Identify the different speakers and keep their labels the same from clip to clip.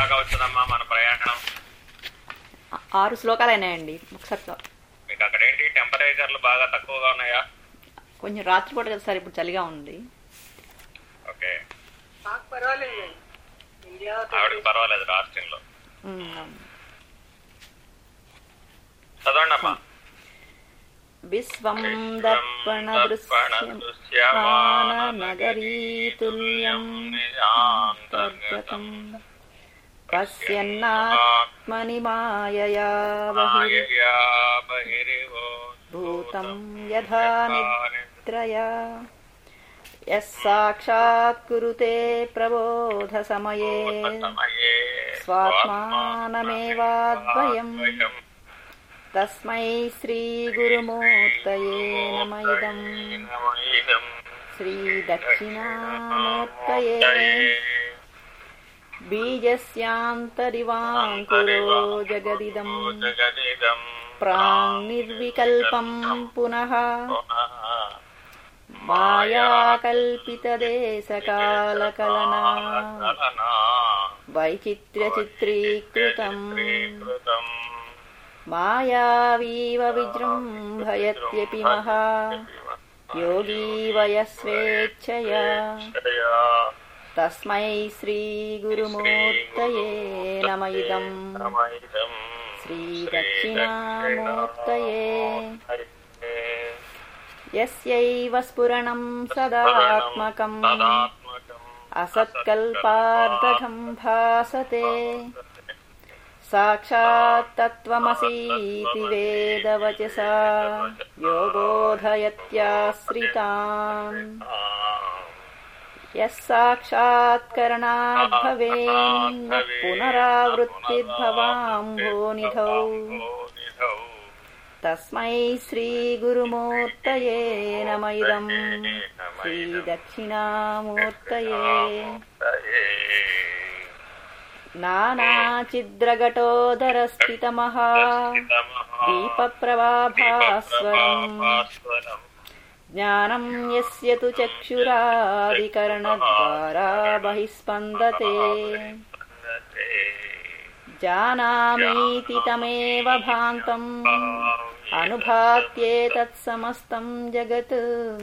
Speaker 1: దాకా వచ్చిందమ్మా మన ప్రయాణం
Speaker 2: ఆ- ఆరు శ్లోకాలు అయినాయండి ఒకసారి చూ-
Speaker 1: మీకు అక్కడ ఏంటి టెంపరేచర్లు బాగా తక్కువగా ఉన్నాయా
Speaker 2: కొంచెం రాత్రిపూట కదా సార్ ఇప్పుడు చలిగా ఉంది
Speaker 1: ఓకే
Speaker 3: మాకు పర్వాలేదు ఇండియా
Speaker 1: ఆవిడకి పర్వాలేదు రాష్ట్రంలో
Speaker 2: ఉమ్, అవును.
Speaker 1: చదవండి అమ్మా
Speaker 2: విశ్వం దర్పణ దృశ్యమాననగరీతుల్యం నిజాంతర్గతం పశ్యన్నాత్మని మాయయా బహిర్భూతం యథా నిద్రయా యः సాక్షాత్ కురుతే ప్రబోధ సమయే స్వాత్మానమేవాద్వయం తస్మై శ్రీగురుమూర్తయే నమ ఇదం శ్రీదక్షిణామూర్తయే బీజస్యాంతరివాంకురో జగదిదం ప్రాంగ్నిర్వికల్పం పునః మాయాకల్పితదేశకాలకలనా వైచిత్ర్యచిత్రీకృతం మాయావీవ విజృంభయత్యపి మహా యోగీ వయస్వేచ్ఛయా తస్మై శ్రీగురుమూర్తయే నమ ఇదం శ్రీదక్షిణామూర్తయే యస్యైవ స్ఫురణం సదాత్మకం అసత్కల్పార్ధకం భాసతే సాక్షాత్తత్వమసీతి వేదవచసా యోగోధయత్యాశ్రితాన్ యः సాక్షాత్కరణాద్భవేन्न పునరావృత్తిర్భవాంభోనిధౌ తస్మై శ్రీగురుమూర్తయే నమ ఇదం శ్రీదక్షిణామూర్తయే నానాచిద్రఘటోదరస్థితమహా దీపప్రభాభాస్వరం జ్ఞానం యస్య తు చక్షురాదికరణద్వారా బహిస్పందతే జానామీతి తమేవ భాంతం అనుభాత్యేతత్సమస్తం జగత్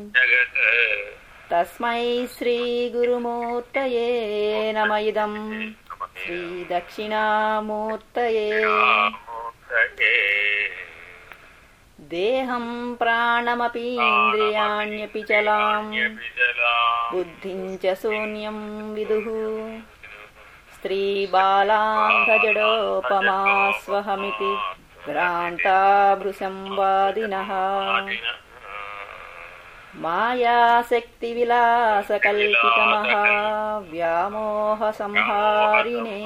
Speaker 2: తస్మై శ్రీగురుమూర్తయే నమ ఇదం శ్రీదక్షిణామూర్తయే దేహం ప్రాణమపీంద్రియాణ్యపి చలాం బుద్ధిం చ శూన్యం విదుః స్త్రీబాలాంధజడోపమాస్వహమితి భ్రాంతాభృశం వాదినः మాయాశక్తివిలాసకల్పితమహా వ్యామోహసంహారిణే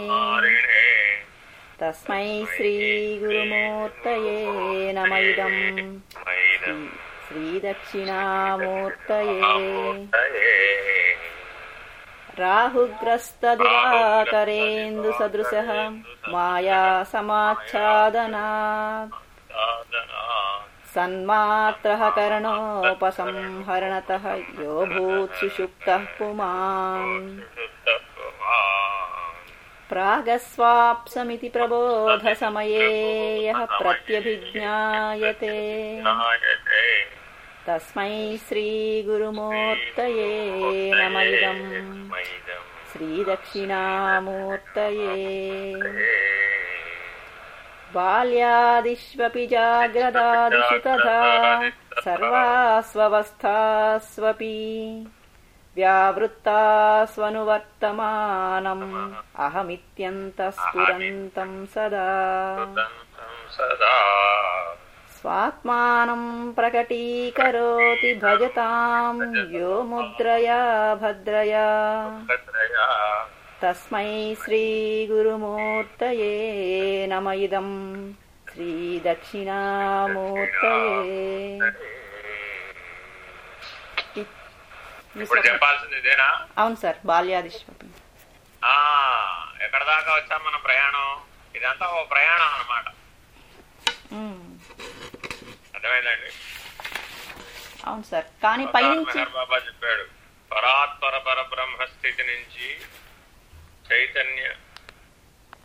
Speaker 2: తస్మై శ్రీగురుమూర్తయే నమ ఇదం శ్రీదక్షిణామూర్తయే రాహుగ్రస్తదివాకరేందు సదృశ మాయా సమాచ్ఛాదనాత్ సన్మాత్రః కరణోపసంహరణతః యో భూత్సుషుప్తः పుమాన్ ప్రాగస్వాప్సమితి ప్రబోధసమయే యः ప్రత్యభిజ్ఞాయతే తస్మై శ్రీగురుమూర్తయే నమ ఇదం శ్రీదక్షిణామూర్తయే బాల్యాదిష్వపి జాగ్రదాదిషు తథా సర్వాస్వవస్థాస్వపి వ్యావృత్తాస్వనువర్తమానం అహమిత్యంతస్ఫురంతం సదా
Speaker 1: సదా
Speaker 2: స్వాత్మానం ప్రకటీకరోతి భజతాం యో ముద్రయా భద్రయా
Speaker 1: భద్రయా
Speaker 2: తస్మై శ్రీగురుమూర్తయే నమ ఇదం శ్రీదక్షిణామూర్తయే
Speaker 1: ఇప్పుడు చెప్పాల్సింది ఇదేనా
Speaker 2: అవును సార్ బాల్యాదిష్వపి
Speaker 1: ఆ ఎక్కడ దాకా వచ్చాం మన ప్రయాణం ఇదంతా ఓ ప్రయాణం అన్నమాట
Speaker 2: ఉమ్,
Speaker 1: అర్థమైందండి
Speaker 2: అవును సార్ కానీ పైనుంచి
Speaker 1: మెహర్ బాబా చెప్పాడు పరాత్పర పరబ్రహ్మ స్థితి నుంచి చైతన్య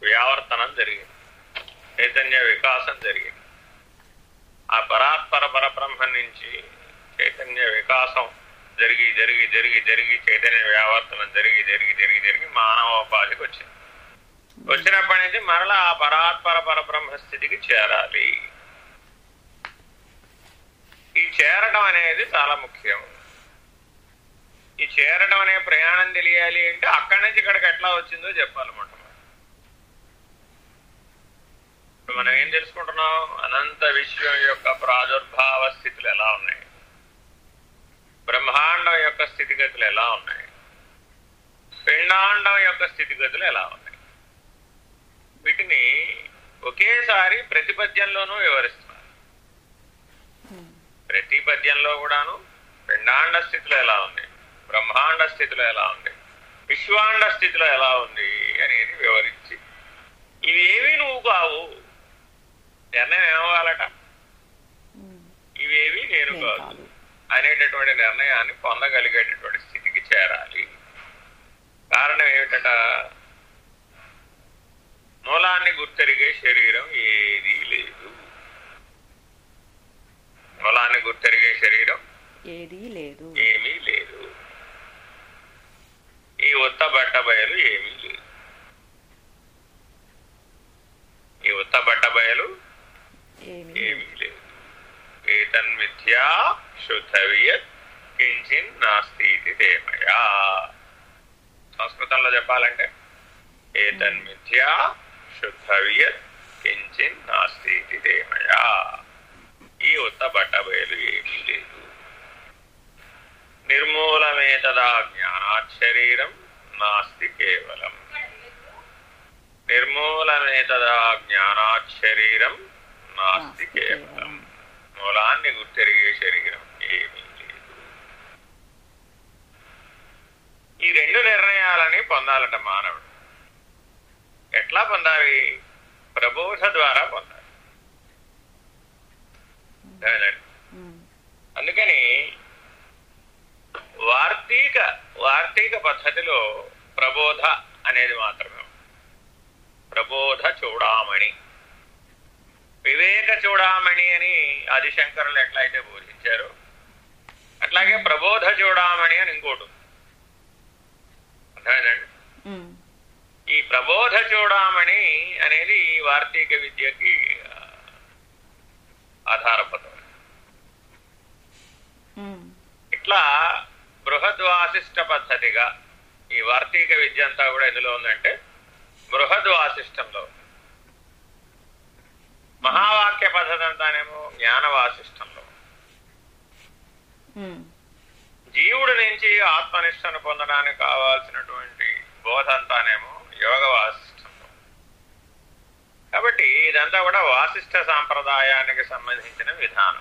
Speaker 1: వ్యావర్తనం జరిగింది చైతన్య వికాసం జరిగింది ఆ పరాత్పర పరబ్రహ్మం నుంచి చైతన్య వికాసం జరిగి జరిగి జరిగి జరిగి చైతన్య వ్యావర్తనం జరిగి జరిగి జరిగి జరిగి మానవోపాధికి వచ్చింది వచ్చినప్పటి నుంచి మరలా ఆ పరాత్పర పరబ్రహ్మ స్థితికి చేరాలి ఈ చేరడం అనేది చాలా ముఖ్యం ఈ చేరడం అనే ప్రయాణం తెలియాలి అంటే అక్కడి నుంచి ఇక్కడికి ఎట్లా వచ్చిందో చెప్పాలి మొట్టమొదటి ఇప్పుడు మనం ఏం తెలుసుకుంటున్నాం అనంత విశ్వం యొక్క ప్రాదుర్భావ స్థితులు ఎలా ఉన్నాయి బ్రహ్మాండం యొక్క స్థితిగతులు ఎలా ఉన్నాయి పిండాండం యొక్క స్థితిగతులు ఎలా ఉన్నాయి వీటిని ఒకేసారి ప్రతి పద్యంలోనూ వివరిస్తున్నారు ప్రతి పద్యంలో కూడాను పిండాండ స్థితిలో ఎలా ఉంది బ్రహ్మాండ స్థితిలో ఎలా ఉంది విశ్వాండ స్థితిలో ఎలా ఉంది అనేది వివరించి ఇవేవి నువ్వు కావు నిర్ణయం ఏమవ్వాలట ఇవేవి నేను
Speaker 2: నేను
Speaker 1: కాదు
Speaker 2: కాదు
Speaker 1: అనేటటువంటి నిర్ణయాన్ని పొందగలిగేటటువంటి స్థితికి చేరాలి కారణం ఏమిటట మూలాన్ని గుర్తెరిగే శరీరం ఏదీ లేదు మూలాన్ని గుర్తెరిగే శరీరం
Speaker 2: ఏదీ లేదు
Speaker 1: ఏమీ లేదు ఈ ఉత్త బట్ట బయలు ఏమీ లేదు ఈ ఉత్త బట్ట బయలు
Speaker 2: ఏమీ
Speaker 1: ఏమీ లేదు ఏతన్మిథ్యా శుద్ధవియత్ కించిన్ నాస్తి ఇది దేమయా సంస్కృతంలో చెప్పాలంటే ఏతన్మిథ్యా శుద్ధవియత్ కించిన్ నాస్తి ఇది దేమయా ఈ ఉత్త బట్టబయలు ఏమీ లేదు నిర్మూలమే తదా జ్ఞానాత్ శరీరం నాస్తి కేవలం నిర్మూలమే తదా జ్ఞానాత్ శరీరం నాస్తి కేవలం మూలాన్ని గుర్తెరిగే శరీరం ఏమీ లేదు ఈ రెండు నిర్ణయాలని పొందాలట మానవుడు ఎట్లా పొందాలి ప్రబోధ ద్వారా పొందాలి అదేనండి.
Speaker 2: ఉమ్,
Speaker 1: అందుకని వార్తీక వార్తీక పద్ధతిలో ప్రబోధ అనేది మాత్రమే ఉంది. ప్రబోధ చూడామణి వివేక చూడామణి అని ఆదిశంకరులు ఎట్లయితే బోధించారో అట్లాగే ప్రబోధ చూడామణి అని ఇంకోటి ఉంది. అర్థమైందండి
Speaker 2: ఉమ్,
Speaker 1: ఈ ప్రబోధ చూడామణి అనేది ఈ వార్తీక విద్యకి ఆ, ఆధారపదం
Speaker 2: ఉమ్,
Speaker 1: ఇట్లా బృహద్వాసిష్ట పద్ధతిగా ఈ వార్తీక విద్య అంతా కూడా ఎందులో ఉందంటే బృహద్వాసిష్టంలో ఉంది. మహావాక్య పద్ధతి అంతానేమో జ్ఞాన వాసిష్టంలో ఉంది.
Speaker 2: ఉమ్,
Speaker 1: జీవుడి నుంచి ఆత్మనిష్టను పొందడానికి కావాల్సినటువంటి బోధ అంతానేమో యోగ వాసిష్టంలో ఉంది. కాబట్టి ఇదంతా కూడా వాసిష్ట సాంప్రదాయానికి సంబంధించిన విధానం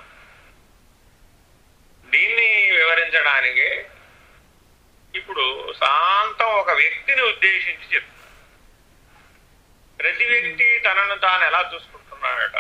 Speaker 1: దీన్ని వివరించడానికి ఇప్పుడు శాంతం ఒక వ్యక్తిని ఉద్దేశించి చెప్తున్నారు ప్రతి వ్యక్తి తనను తాను ఎలా చూసుకుంటున్నాడట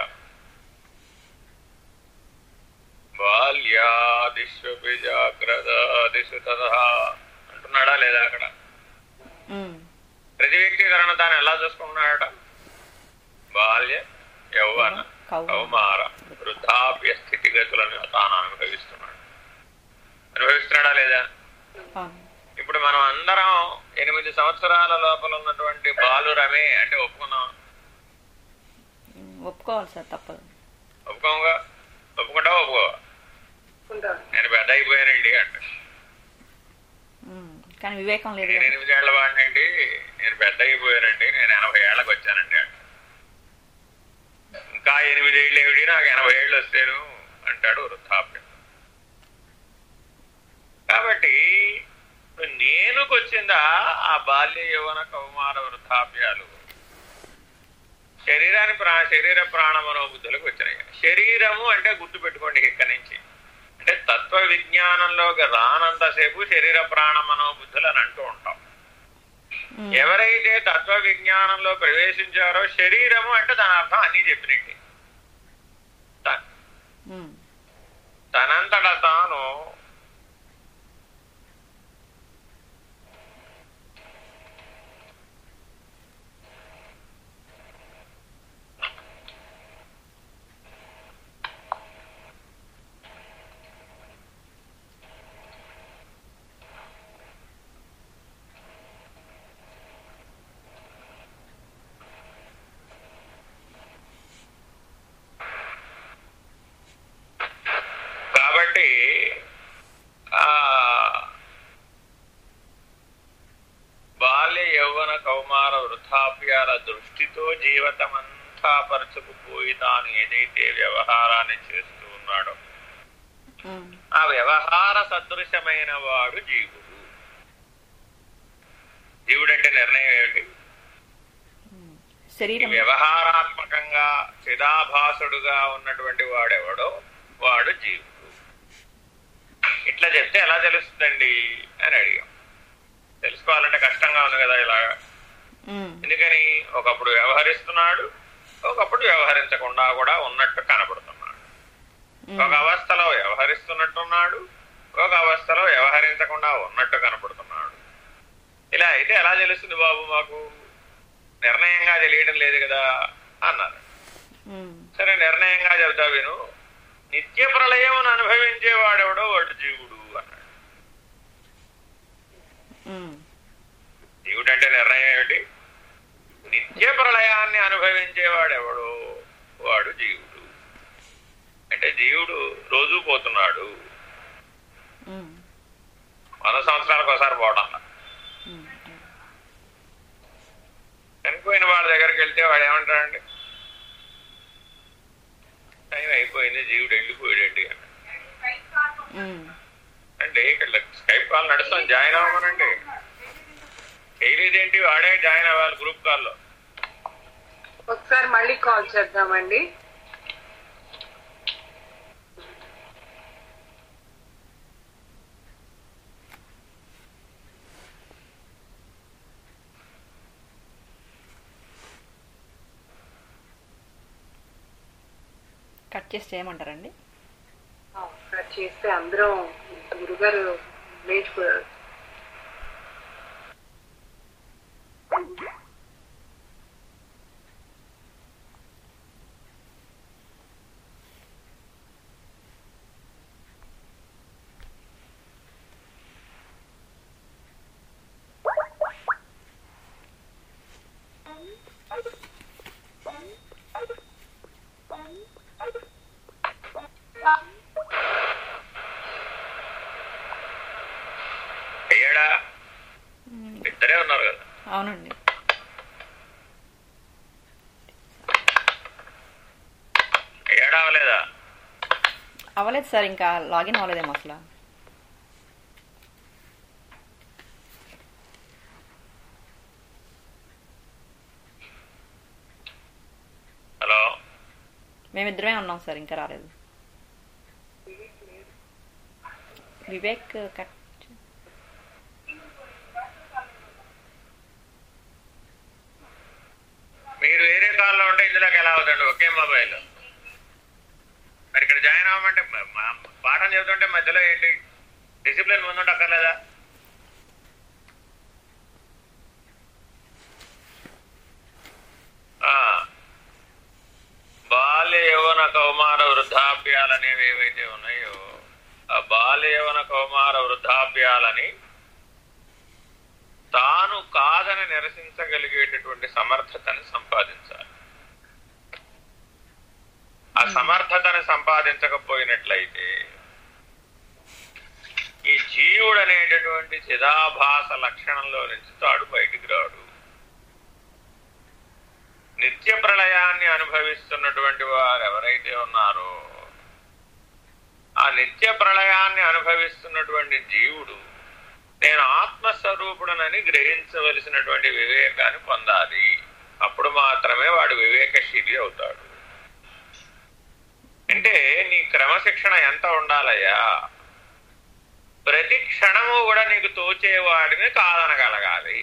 Speaker 1: బాల్యాదిష్వపి జాగ్రత్త తథా అంటున్నాడా లేదా అక్కడ
Speaker 2: ఉమ్,
Speaker 1: ప్రతి వ్యక్తి తనను తాను ఎలా చూసుకుంటున్నాడట బాల్య యౌవన
Speaker 2: కౌమార.
Speaker 1: కౌమార వృద్ధాప్య స్థితిగతులను తాను అనుభవిస్తున్నాడు అనుభవిస్తున్నాడా లేదా
Speaker 2: అవును
Speaker 1: ఇప్పుడు మనం అందరం ఎనిమిది సంవత్సరాల లోపల ఉన్నటువంటి బాలురమే అంటే ఒప్పుకున్నాం
Speaker 2: ఉమ్, ఒప్పుకోవాలి సార్ తప్పదు
Speaker 1: ఒప్పుకోముగా ఒప్పుకుంటావా ఒప్పుకోవా
Speaker 3: ఉంటాను
Speaker 1: నేను పెద్ద అయిపోయానండి అంట
Speaker 2: ఉమ్, కానీ వివేకం లేదు
Speaker 1: నేను
Speaker 2: కదా.
Speaker 1: ఎనిమిదేళ్ల వాడినండి నేను పెద్ద అయిపోయానండి నేను ఎనభై ఏళ్ళకి వచ్చానండి అంట ఇంకా ఎనిమిదేళ్ళు ఏమిటి నాకు ఎనభై ఏళ్ళు వస్తేను అంటాడు వృద్ధాప్యం కాబట్టి నేనుకొచ్చిందా ఆ బాల్య యౌవన కౌమార వృద్ధాప్యాలు శరీరాన్ని ప్రా శరీర ప్రాణ మనోబుద్ధులకు వచ్చినాయి శరీరము అంటే గుర్తు పెట్టుకోండి ఇక్కడి నుంచి అంటే తత్వ విజ్ఞానంలోకి రానంతసేపు శరీర ప్రాణ మనోబుద్ధులు అని అంటూ ఉంటాం
Speaker 2: ఉమ్,
Speaker 1: ఎవరైతే తత్వ విజ్ఞానంలో ప్రవేశించారో శరీరము అంటే దాని అర్థం అన్ని చెప్పినట్టు త-
Speaker 2: ఉమ్,
Speaker 1: తనంతట తాను యౌవన కౌమార వృద్ధాప్యాల దృష్టితో జీవితమంతా పరుచుకుపోయి తాను ఏదైతే వ్యవహారాన్ని చేస్తూ ఉన్నాడో
Speaker 2: ఉమ్,
Speaker 1: ఆ వ్యవహార సదృశమైన వాడు జీవుడు జీవుడు అంటే నిర్ణయం ఏమిటి ఈ
Speaker 2: శరీరం
Speaker 1: వ్యవహారాత్మకంగా చిదాభాసుడుగా ఉన్నటువంటి వాడెవడో వాడు జీవుడు ఇట్లా చెప్తే ఎలా తెలుస్తుందండి అని అడిగాం తెలుసుకోవాలంటే కష్టంగా ఉంది కదా ఇలాగా
Speaker 2: ఉమ్,
Speaker 1: ఎందుకని ఒకప్పుడు వ్యవహరిస్తున్నాడు ఒకప్పుడు వ్యవహరించకుండా కూడా ఉన్నట్టు కనబడుతున్నాడు
Speaker 2: ఉమ్,
Speaker 1: ఒక అవస్థలో వ్యవహరిస్తున్నట్టున్నాడు ఒక అవస్థలో వ్యవహరించకుండా ఉన్నట్టు కనపడుతున్నాడు ఇలా అయితే ఎలా తెలుస్తుంది బాబు మాకు నిర్ణయంగా తెలియడం లేదు కదా అన్నారు
Speaker 2: ఉమ్,
Speaker 1: సరే నిర్ణయంగా చెబుతా విను నిత్య ప్రళయమును అనుభవించేవాడెవడో వాడు జీవుడు అన్నాడు
Speaker 2: ఉమ్,
Speaker 1: జీవుడు అంటే నిర్ణయం ఏమిటి నిత్య ప్రళయాన్ని అనుభవించేవాడెవడో వాడు జీవుడు అంటే జీవుడు రోజు పోతున్నాడు
Speaker 2: ఉమ్,
Speaker 1: వంద సంవత్సరాలకు ఒకసారి పోవడం
Speaker 2: ఉమ్,
Speaker 1: చనిపోయిన వాళ్ళ దగ్గరికి వెళ్తే వాడు ఏమంటాడండి టైం అయిపోయింది జీవుడు వెళ్ళిపోయాడండి అన్నాడు.
Speaker 2: ఉమ్,
Speaker 1: అంటే ఇక్కడ స్కైప్ కాల్ నడుస్తాం జాయిన్ అవ్వమనండి చేయలేదేంటి వాడే జాయిన్ అవ్వాలి గ్రూప్ కాల్లో
Speaker 3: ఒకసారి మళ్ళీ కాల్ చేద్దామండి
Speaker 2: కట్ చేసి చేయమంటారండి
Speaker 3: ఆ, ఒకసారి చేస్తే అందరం గురుగారు లేచిపోయారు
Speaker 1: అయ్యాడా
Speaker 2: ఉమ్,
Speaker 1: ఇద్దరే ఉన్నారు కదా
Speaker 2: అవునండి
Speaker 1: అయ్యాడా అవలేదా
Speaker 2: అవ్వలేదు సార్ ఇంకా లాగిన్ అవ్వలేదేమో అసలు
Speaker 1: హలో
Speaker 2: మేమిద్దరమే ఉన్నాం సార్ ఇంకా రాలేదు వివేక్ కట్
Speaker 1: మీరు వేరే కాల్లో ఉంటే ఇందులోకి ఎలా అవుతండి ఒకే మొబైల్ మరి ఇక్కడ జాయిన్ అవ్వమంటే మ- మా- పాఠం చెబుతుంటే మధ్యలో ఏంటి డిసిప్లిన్ ముందుంటే అక్కర్లేదా ఆ, బాల్య యవన కౌమార వృద్ధాప్యాలనేవి ఏవైతే ఉన్నాయో ఆ బాల్య యవన కౌమార వృద్ధాప్యాలని తాను కాదని నిరసించగలిగేటటువంటి సమర్థతని సంపాదించాలి ఆ సమర్థతని సంపాదించకపోయినట్లయితే ఈ జీవుడు అనేటటువంటి చిదాభాస లక్షణంలో నుంచి తాడు బయటికి రాడు నిత్య ప్రళయాన్ని అనుభవిస్తున్నటువంటి వారు ఎవరైతే ఉన్నారో ఆ నిత్య ప్రళయాన్ని అనుభవిస్తున్నటువంటి జీవుడు నేను ఆత్మస్వరూపుడనని గ్రహించవలసినటువంటి వివేకాన్ని పొందాలి అప్పుడు మాత్రమే వాడు వివేకశీలి అవుతాడు అంటే నీ క్రమశిక్షణ ఎంత ఉండాలయ్యా ప్రతి క్షణము కూడా నీకు తోచేవాడిని కాదనగలగాలి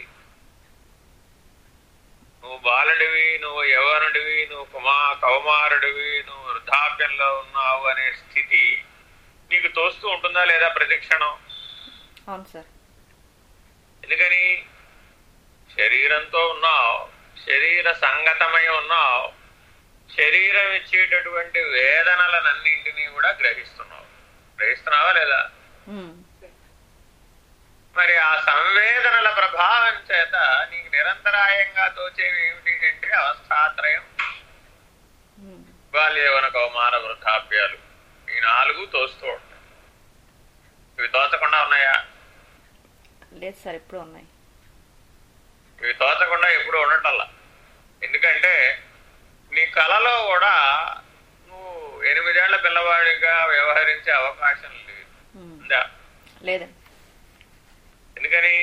Speaker 1: నువ్వు బాలుడివి నువ్వు యవనుడివి నువ్వు కుమా కౌమారుడివి నువ్వు వృద్ధాప్యంలో ఉన్నావు అనే స్థితి నీకు తోస్తూ ఉంటుందా లేదా ప్రతి క్షణం
Speaker 2: అవును సార్
Speaker 1: ఎందుకని శరీరంతో ఉన్నావు శరీర సంగతమై ఉన్నావు శరీరం ఇచ్చేటటువంటి వేదనలనన్నింటినీ కూడా గ్రహిస్తున్నావు గ్రహిస్తున్నావా లేదా
Speaker 2: ఉమ్,
Speaker 1: మరి ఆ సంవేదనల ప్రభావం చేత నీకు నిరంతరాయంగా తోచేవి ఏమిటి అంటే అవస్థాత్రయం
Speaker 2: ఉమ్,
Speaker 1: బాల్యవన కౌమార వృద్ధాప్యాలు ఈ నాలుగు తోస్తూ ఉంటాయి ఇవి తోచకుండా ఉన్నాయా
Speaker 2: లేదు సార్ ఎప్పుడు ఉన్నాయి
Speaker 1: ఇవి తోచకుండా ఎప్పుడు ఉండటల్లా ఎందుకంటే నీ కళలో కూడా నువ్వు ఎనిమిదేళ్ల పిల్లవాడిగా వ్యవహరించే అవకాశం లేదు
Speaker 2: ఉమ్.
Speaker 1: ఉందా
Speaker 2: లేదండి
Speaker 1: ఎందుకని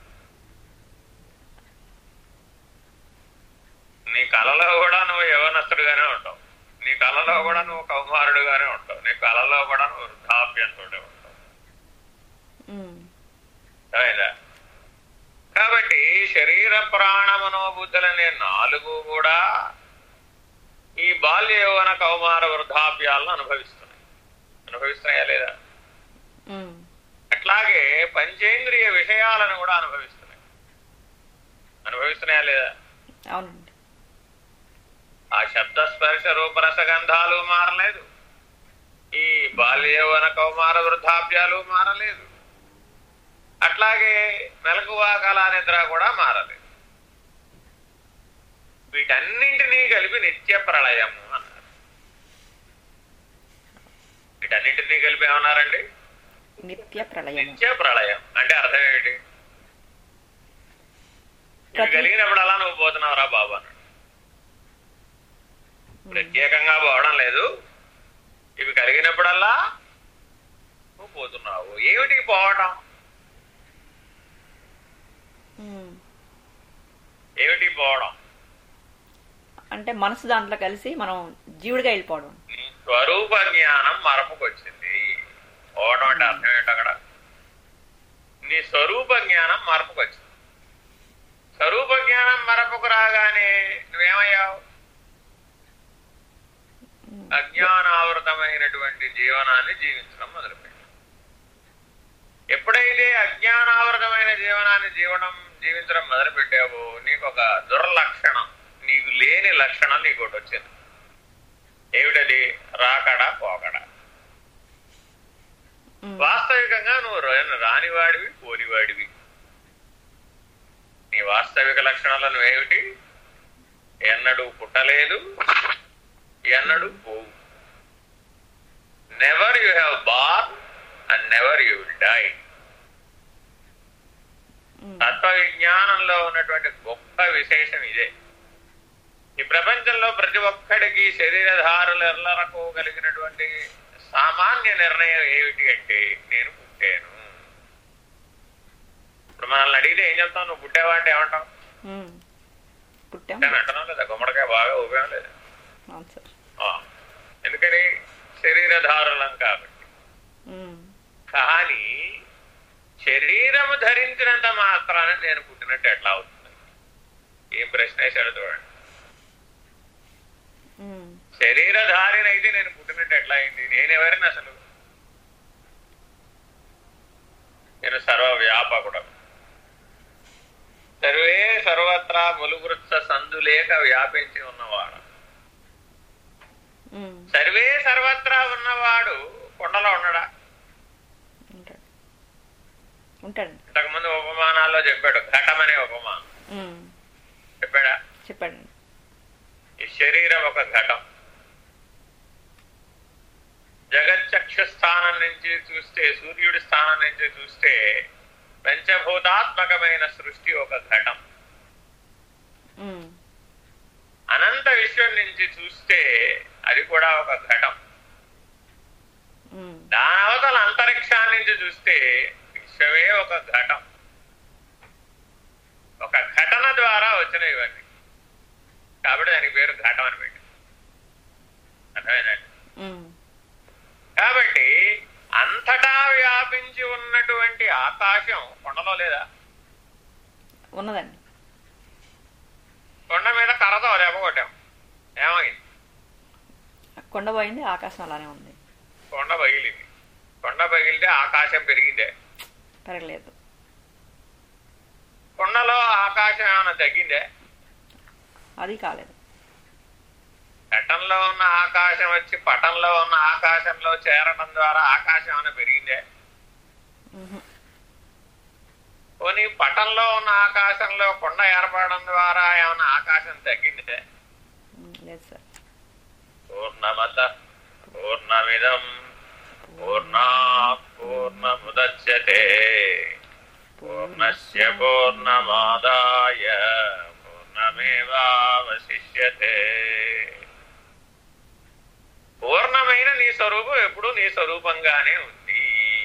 Speaker 1: నీ కళలో కూడా నువ్వు యవనస్తుడుగానే ఉంటావు నీ కళలో కూడా నువ్వు కౌమారుడుగానే ఉంటావు నీ కళలో కూడా నువ్వు వృద్ధాప్యంతో ఉంటావు
Speaker 2: ఉమ్.
Speaker 1: అర్థమైందా కాబట్టి శరీర ప్రాణ మనోబుద్ధులనే నాలుగు కూడా ఈ బాల్య యౌవన కౌమార వృద్ధాప్యాలను అనుభవిస్తున్నాయి అనుభవిస్తున్నాయా లేదా
Speaker 2: ఉమ్.
Speaker 1: అట్లాగే పంచేంద్రియ విషయాలను కూడా అనుభవిస్తున్నాయి అనుభవిస్తున్నాయా లేదా
Speaker 2: అవునండి
Speaker 1: ఆ శబ్ద స్పర్శ రూపరసగంధాలు మారలేదు ఈ బాల్య యౌవన కౌమార వృద్ధాప్యాలు మారలేదు అట్లాగే మెలకువా కళా నిద్ర కూడా మారలేదు వీటన్నింటినీ కలిపి నిత్య ప్రళయము అన్నారు వీటన్నింటినీ కలిపి ఏమన్నారండి
Speaker 2: నిత్య ప్రళయము
Speaker 1: నిత్య ప్రళయం అంటే అర్థం ఏంటి ఇవి
Speaker 2: ప్రతి-
Speaker 1: కలిగినప్పుడల్లా నువ్వు పోతున్నావురా బాబు అన్నాడు ప్రత్యేకంగా పోవడం లేదు ఇవి కలిగినప్పుడల్లా నువ్వు పోతున్నావు ఏమిటి పోవటం
Speaker 2: ఉమ్.
Speaker 1: ఏమిటి పోవడం
Speaker 2: అంటే మనసు దాంట్లో కలిసి మనం జీవుడిగా వెళ్ళిపోవడం
Speaker 1: నీ స్వరూప జ్ఞానం మరపుకొచ్చింది పోవడం అంటే అర్థం ఏంటి అక్కడ నీ స్వరూప జ్ఞానం మరపుకొచ్చింది స్వరూప జ్ఞానం మరపుకు రాగానే నువ్వేమయ్యావు
Speaker 2: ఉమ్.
Speaker 1: అజ్ఞానావృతమైనటువంటి జీవనాన్ని జీవించడం మొదలుపెట్టావు ఎప్పుడైతే అజ్ఞానావృతమైన జీవనాన్ని జీవనం జీవించడం మొదలుపెట్టావో నీకు ఒక దుర్లక్షణం నీకు లేని లక్షణం నీకు ఒకటి వచ్చింది ఏమిటది రాకడా పోకడా
Speaker 2: ఉమ్.
Speaker 1: వాస్తవికంగా నువ్వు రా- రానివాడివి పోనివాడివి నీ వాస్తవిక లక్షణాలు నువ్వేమిటి ఎన్నడూ పుట్టలేదు ఎన్నడూ పోవు never you have born and never you will die
Speaker 2: ఉమ్.
Speaker 1: తత్వ విజ్ఞానంలో ఉన్నటువంటి గొప్ప విశేషం ఇదే ఈ ప్రపంచంలో ప్రతి ఒక్కడికి శరీరధారులకు కలిగినటువంటి సామాన్య నిర్ణయం ఏమిటి అంటే నేను పుట్టాను ఇప్పుడు మనల్ని అడిగితే ఏం చెప్తావు నువ్వు పుట్టావా అంటే ఏమంటావు
Speaker 2: ఉమ్. పుట్టాం
Speaker 1: పుట్టాను అంటున్నావు లేదా గుమ్మడికాయ బాగా ఊపాం లేదా
Speaker 2: అవును సార్
Speaker 1: ఆ. ఎందుకని శరీరధారులం కాబట్టి
Speaker 2: ఉమ్.
Speaker 1: కానీ శరీరము ధరించినంత మాత్రాన నేను పుట్టినట్టు ఎట్లా అవుతుంది ఏం ప్రశ్న వేశాడు చూడండి
Speaker 2: ఉమ్.
Speaker 1: శరీరధారినైతే నేను పుట్టినట్టు ఎట్లా అయింది నేనెవరిని అసలు నేను సర్వ వ్యాపకుడు సర్వే సర్వత్రా ములుగురుత్స సందులేక వ్యాపించి ఉన్నవాడు
Speaker 2: ఉమ్.
Speaker 1: సర్వే సర్వత్రా ఉన్నవాడు కొండలో ఉండడా
Speaker 2: ఉంటాడు ఉంటాడండి
Speaker 1: ఇంతకుముందు ఉపమానాల్లో చెప్పాడు ఘటమనే ఉపమానం
Speaker 2: ఉమ్.
Speaker 1: చెప్పాడా
Speaker 2: చెప్పండి
Speaker 1: ఈ శరీరం ఒక ఘటం జగచ్చక్ష స్థానం నుంచి చూస్తే సూర్యుడి స్థానం నుంచి చూస్తే పంచభూతాత్మకమైన సృష్టి ఒక ఘటం
Speaker 2: ఉమ్.
Speaker 1: అనంత విశ్వం నుంచి చూస్తే అది కూడా ఒక ఘటం
Speaker 2: ఉమ్.
Speaker 1: దాని అవతల అంతరిక్షాన్ని నుంచి చూస్తే విశ్వమే ఒక ఘటం ఒక ఘటన ద్వారా వచ్చిన ఇవన్నీ కాబట్టి దానికి పేరు ఘటం అని పెట్టి అర్థమైందండి
Speaker 2: ఉమ్.
Speaker 1: కాబట్టి అంతటా వ్యాపించి ఉన్నటువంటి ఆకాశం కొండలో లేదా
Speaker 2: ఉన్నదండి
Speaker 1: కొండ మీద కర్రతో దెబ్బ కొట్టాం ఏమైంది
Speaker 2: కొండ పోయింది ఆకాశం అలానే ఉంది
Speaker 1: కొండ పగిలింది కొండ పగిలితే ఆకాశం పెరిగిందే
Speaker 2: పెరగలేదు
Speaker 1: కొండలో ఆకాశం ఏమైనా తగ్గిందే
Speaker 2: అది కాలేదు
Speaker 1: ఘటంలో ఉన్న ఆకాశం వచ్చి పటంలో ఉన్న ఆకాశంలో చేరడం ద్వారా ఆకాశం ఏమైనా పెరిగిందే
Speaker 2: ఉహు.
Speaker 1: పోనీ పటంలో ఉన్న ఆకాశంలో కొండ ఏర్పడడం ద్వారా ఏమైనా ఆకాశం తగ్గిందే
Speaker 2: ఉమ్, లేదు సార్
Speaker 1: పూర్ణమత పూర్ణమిదం పూర్ణా పూర్ణముద్యతే పూర్ణస్య పూర్ణమాదాయ పూర్ణమేవావశిష్యతే పూర్ణమైన నీ స్వరూపం ఎప్పుడు నీ స్వరూపంగానే ఉంది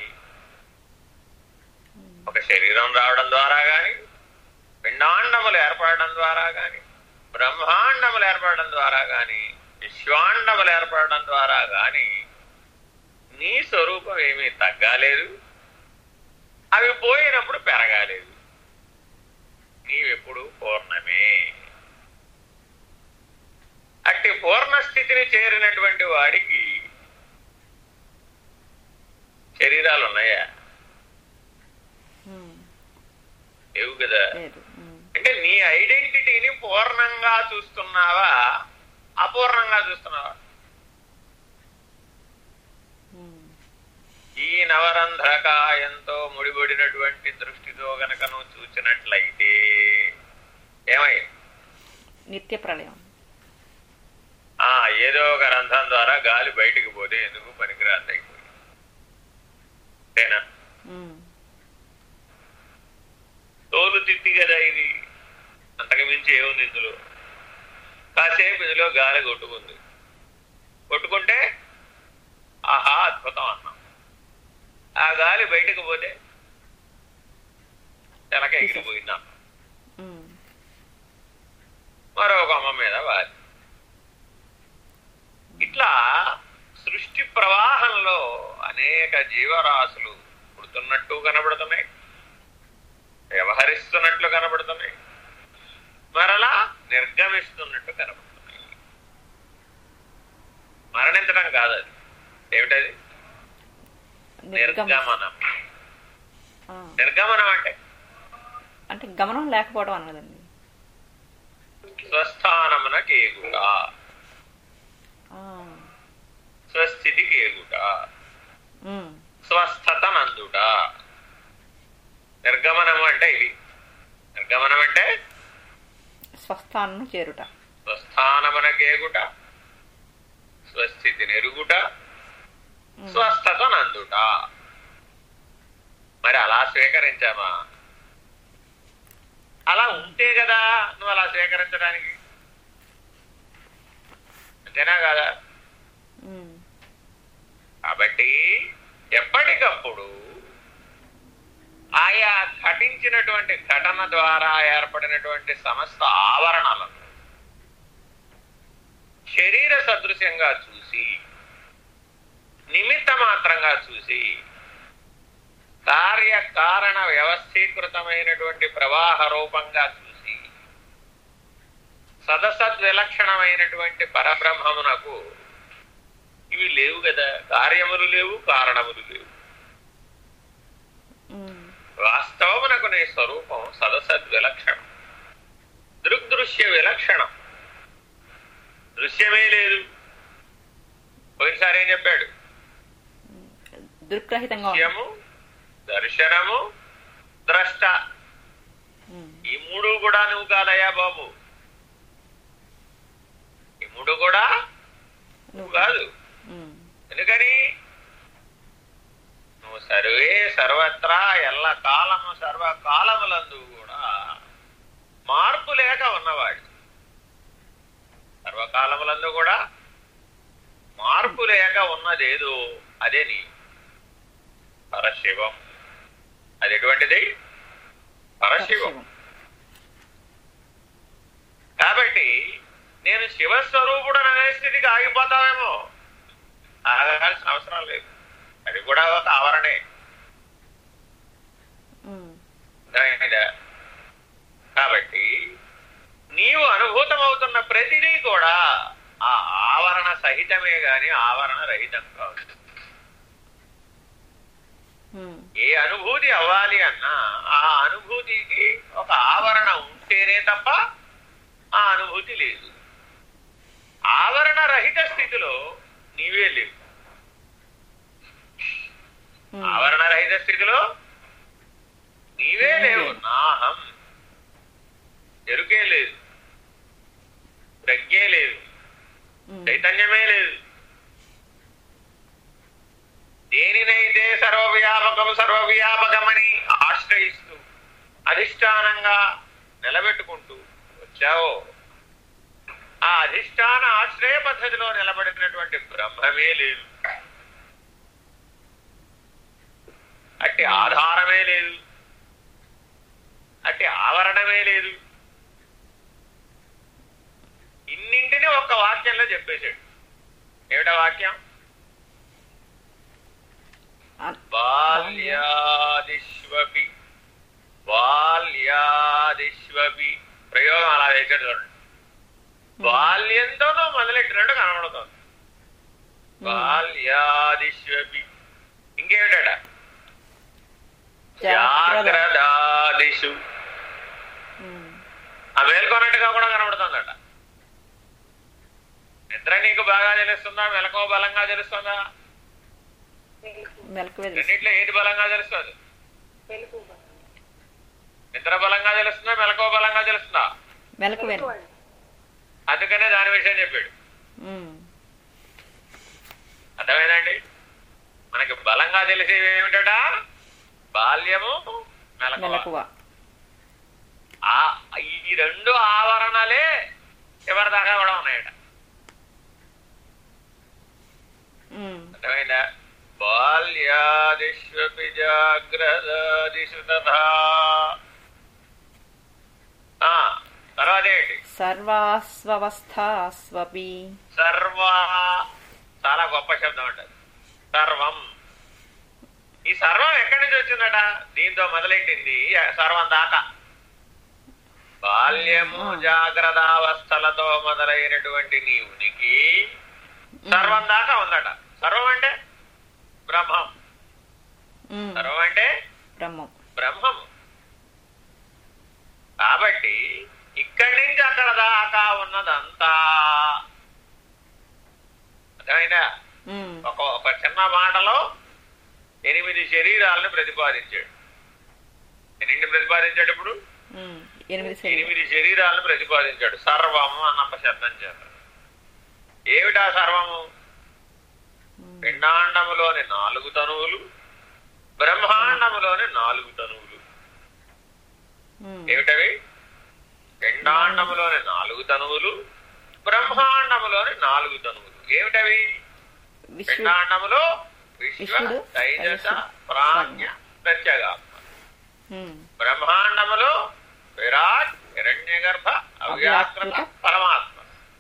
Speaker 1: ఒక శరీరం రావడం ద్వారా గాని పిండాండములు ఏర్పడడం ద్వారా గాని బ్రహ్మాండములు ఏర్పడడం ద్వారా గాని విశ్వాండములు ఏర్పడడం ద్వారా గాని నీ స్వరూపం ఏమీ తగ్గాలేదు అవి పోయినప్పుడు పెరగాలేదు నీవెప్పుడు పూర్ణమే అట్టి పూర్ణ స్థితిని చేరినటువంటి వాడికి శరీరాలు ఉన్నాయా
Speaker 2: ఉమ్,
Speaker 1: లేవు కదా
Speaker 2: లేదు ఉమ్,
Speaker 1: అంటే నీ ఐడెంటిటీని పూర్ణంగా చూస్తున్నావా అపూర్ణంగా చూస్తున్నావా
Speaker 2: ఉమ్,
Speaker 1: ఈ నవరంధ్రకాయంతో ముడిపడినటువంటి దృష్టితో గనక నువ్వు చూసినట్లయితే ఏమై
Speaker 2: నిత్య ప్రళయం
Speaker 1: ఆ ఏదో ఒక రంధ్రం ద్వారా గాలి బయటికి పోతే ఎందుకు పనికిరాదు అయిపోయింది అంతేనా
Speaker 2: ఉమ్,
Speaker 1: తోలు తిత్తి కదా ఇది అంతకు మించి ఏముంది ఇందులో కాసేపు ఇందులో గాలి కొట్టుకుంది కొట్టుకుంటే ఆహా అద్భుతం అన్నాం ఆ గాలి బయటకు పోతే తెలక ఎగిరిపోయిందా
Speaker 2: ఉమ్,
Speaker 1: మరో కొమ్మ మీద వాలి ఇట్లా సృష్టి ప్రవాహంలో అనేక జీవరాశులు పుడుతున్నట్టు కనబడుతున్నాయి వ్యవహరిస్తున్నట్లు కనబడుతున్నాయి మరలా నిర్గమిస్తున్నట్టు కనబడుతున్నాయి మరణించడం కాదు అది ఏమిటది
Speaker 2: నిర్గమ
Speaker 1: నిర్గమనం
Speaker 2: ఆ,
Speaker 1: నిర్గమనం అంటే
Speaker 2: అంటే గమనం లేకపోవడం అన్నదండి
Speaker 1: స్వస్థానమున కేగుట
Speaker 2: ఆ,
Speaker 1: స్వస్థితి కేగుట
Speaker 2: ఉమ్,
Speaker 1: స్వస్థత నందుట నిర్గమనం అంటే ఇది నిర్గమనం అంటే
Speaker 2: స్వస్థానం చేరుట
Speaker 1: స్వస్థానమున కేగుట స్వస్థితి నెరుగుట
Speaker 2: ఉమ్,
Speaker 1: స్వస్థత నందుట మరి అలా స్వీకరించామా అలా ఉంటే కదా నువ్వు అలా స్వీకరించడానికి అంతేనా కదా
Speaker 2: ఉమ్,
Speaker 1: కాబట్టి ఎప్పటికప్పుడు ఆయా ఘటించినటువంటి ఘటన ద్వారా ఏర్పడినటువంటి సమస్త ఆవరణలను శరీర సదృశ్యంగా చూసి నిమిత్త మాత్రంగా చూసి కార్యకారణ వ్యవస్థీకృతమైనటువంటి ప్రవాహ రూపంగా చూసి సదసద్విలక్షణమైనటువంటి పరబ్రహ్మమునకు ఇవి లేవు కదా కార్యములు లేవు కారణములు లేవు
Speaker 2: ఉమ్,
Speaker 1: వాస్తవమునకు నీ స్వరూపం సదసద్ విలక్షణం దృగ్దృశ్య విలక్షణం దృశ్యమే లేదు పోయినసారి ఏం చెప్పాడు
Speaker 2: దృక్రహితంగా ఉంది.
Speaker 1: దృశ్యము దర్శనము ద్రష్ట
Speaker 2: ఉమ్,
Speaker 1: ఈ మూడు కూడా నువ్వు కాదయ్యా బాబు ఈ మూడు కూడా నువ్వు కాదు
Speaker 2: ఉమ్,
Speaker 1: ఎందుకని నువ్వు సర్వే సర్వత్రా ఎల్ల కాలము సర్వకాలములందు కూడా మార్పు లేక ఉన్నవాడు సర్వకాలములందు కూడా మార్పు లేక ఉన్నదేదో అదే నీ పరశివం అది ఎటువంటిది పరశివం
Speaker 2: శివం.
Speaker 1: కాబట్టి నేను శివస్వరూపుడు అనే స్థితికి ఆగిపోతావేమో ఆగాల్సిన అవసరం లేదు అది కూడా ఒక ఆవరణే
Speaker 2: ఉమ్,
Speaker 1: అర్థమైందా? కాబట్టి నీవు అనుభూతమవుతున్న ప్రతిదీ కూడా ఆ ఆవరణ సహితమే గాని ఆవరణ రహితం కాదు
Speaker 2: ఉమ్,
Speaker 1: ఏ అనుభూతి అవ్వాలి అన్నా ఆ అనుభూతికి ఒక ఆవరణ ఉంటేనే తప్ప ఆ అనుభూతి లేదు ఆవరణ రహిత స్థితిలో నీవే లేవు
Speaker 2: ఉమ్,
Speaker 1: ఆవరణ రహిత స్థితిలో నీవే లేవు నాహం ఎరుకే లేదు ప్రజ్ఞే లేదు
Speaker 2: ఉమ్,
Speaker 1: చైతన్యమే లేదు దేనినైతే సర్వవ్యాపకం సర్వవ్యాపకమని ఆశ్రయిస్తూ అధిష్టానంగా నిలబెట్టుకుంటూ వచ్చావో ఆ అధిష్టాన ఆశ్రయ పద్ధతిలో నిలబడినటువంటి బ్రహ్మమే లేదు అట్టి ఆధారమే లేదు అట్టి ఆవరణమే లేదు ఇన్నింటినీ ఒక్క వాక్యంలో చెప్పేశాడు ఏమిటా వాక్యం
Speaker 2: ఆ-
Speaker 1: బాల్యాదిష్వపి బాల్యాదిష్వపి ప్రయోగం అలా వేసాడు చూడండి బాల్యంతోనూ మొదలెట్టినట్టు కనబడుతోంది బాల్యాదిష్వపి ఇంకేమిటాడ
Speaker 2: జాగ్రత్త
Speaker 1: జాగ్రదాదిషు
Speaker 2: ఉమ్.
Speaker 1: ఆ మేల్కొన్నట్టుగా కూడా కనబడుతుందట నిద్ర నీకు బాగా తెలుస్తుందా మెలకువ బలంగా తెలుస్తుందా
Speaker 3: తెలుగు
Speaker 2: మెలకు వెళ్ళు
Speaker 1: రెండిట్లో ఏది బలంగా తెలుస్తుంది
Speaker 3: తెలుగు
Speaker 1: నిద్ర బలంగా తెలుస్తుందా మెలకువ బలంగా తెలుస్తుందా
Speaker 2: మెలకు వెళ్ళు
Speaker 3: అండి
Speaker 1: అందుకనే దాని విషయం చెప్పాడు
Speaker 2: ఉమ్.
Speaker 1: అర్థమైందండి మనకి బలంగా తెలిసేవి ఏమిటట బాల్యము మెలకువ
Speaker 2: మెలకువ
Speaker 1: ఆ ఈ రెండు ఆవరణలే చివరి దాకా కూడా ఉన్నాయట
Speaker 2: ఉమ్.
Speaker 1: అర్థమైందా బాల్యాదిష్వపి జాగ్రదాదిషు తథా ఆ, తర్వాత ఏంటి
Speaker 2: సర్వాస్వస్థాస్వపి
Speaker 1: సర్వ చాలా గొప్ప శబ్దం అంటారు సర్వం ఈ సర్వం ఎక్కడి నుంచి వచ్చిందట దీంతో మొదలెట్టింది సర్వం దాకా బాల్యము జాగ్రత్తావస్థలతో మొదలైనటువంటి నీ ఉనికి సర్వం దాకా ఉందట సర్వం అంటే బ్రహ్మం
Speaker 2: ఉమ్.
Speaker 1: సర్వం అంటే
Speaker 2: బ్రహ్మం
Speaker 1: బ్రహ్మము కాబట్టి ఇక్కడి నుంచి అక్కడ దాకా ఉన్నదంతా అర్థమైందా
Speaker 2: ఉమ్.
Speaker 1: ఒక ఒక చిన్న మాటలో ఎనిమిది శరీరాలను ప్రతిపాదించాడు ఎన్నింటి ప్రతిపాదించాడు ఇప్పుడు
Speaker 2: ఉమ్. ఎనిమిది శరీరం
Speaker 1: ఎనిమిది శరీరాలను ప్రతిపాదించాడు సర్వము అన్న శబ్దం చేత ఏమిటా సర్వము పిండాండములోని నాలుగు తనువులు బ్రహ్మాండములోని నాలుగు తనువులు
Speaker 2: ఉమ్.
Speaker 1: ఏమిటవి పిండాండములోని నాలుగు తనువులు బ్రహ్మాండములోని నాలుగు తనువులు ఏమిటవి
Speaker 2: విశ్వ
Speaker 1: పిండాండములో విశ్వ
Speaker 2: విశ్వడు,
Speaker 1: తైజస
Speaker 2: తైజస,
Speaker 1: ప్రాజ్ఞ ప్రత్యేగాత్మ
Speaker 2: ఉమ్.
Speaker 1: బ్రహ్మాండములో విరాట్ హిరణ్యగర్భ అవ్యాకృత
Speaker 2: అవ్యాకృత.
Speaker 1: పరమాత్మ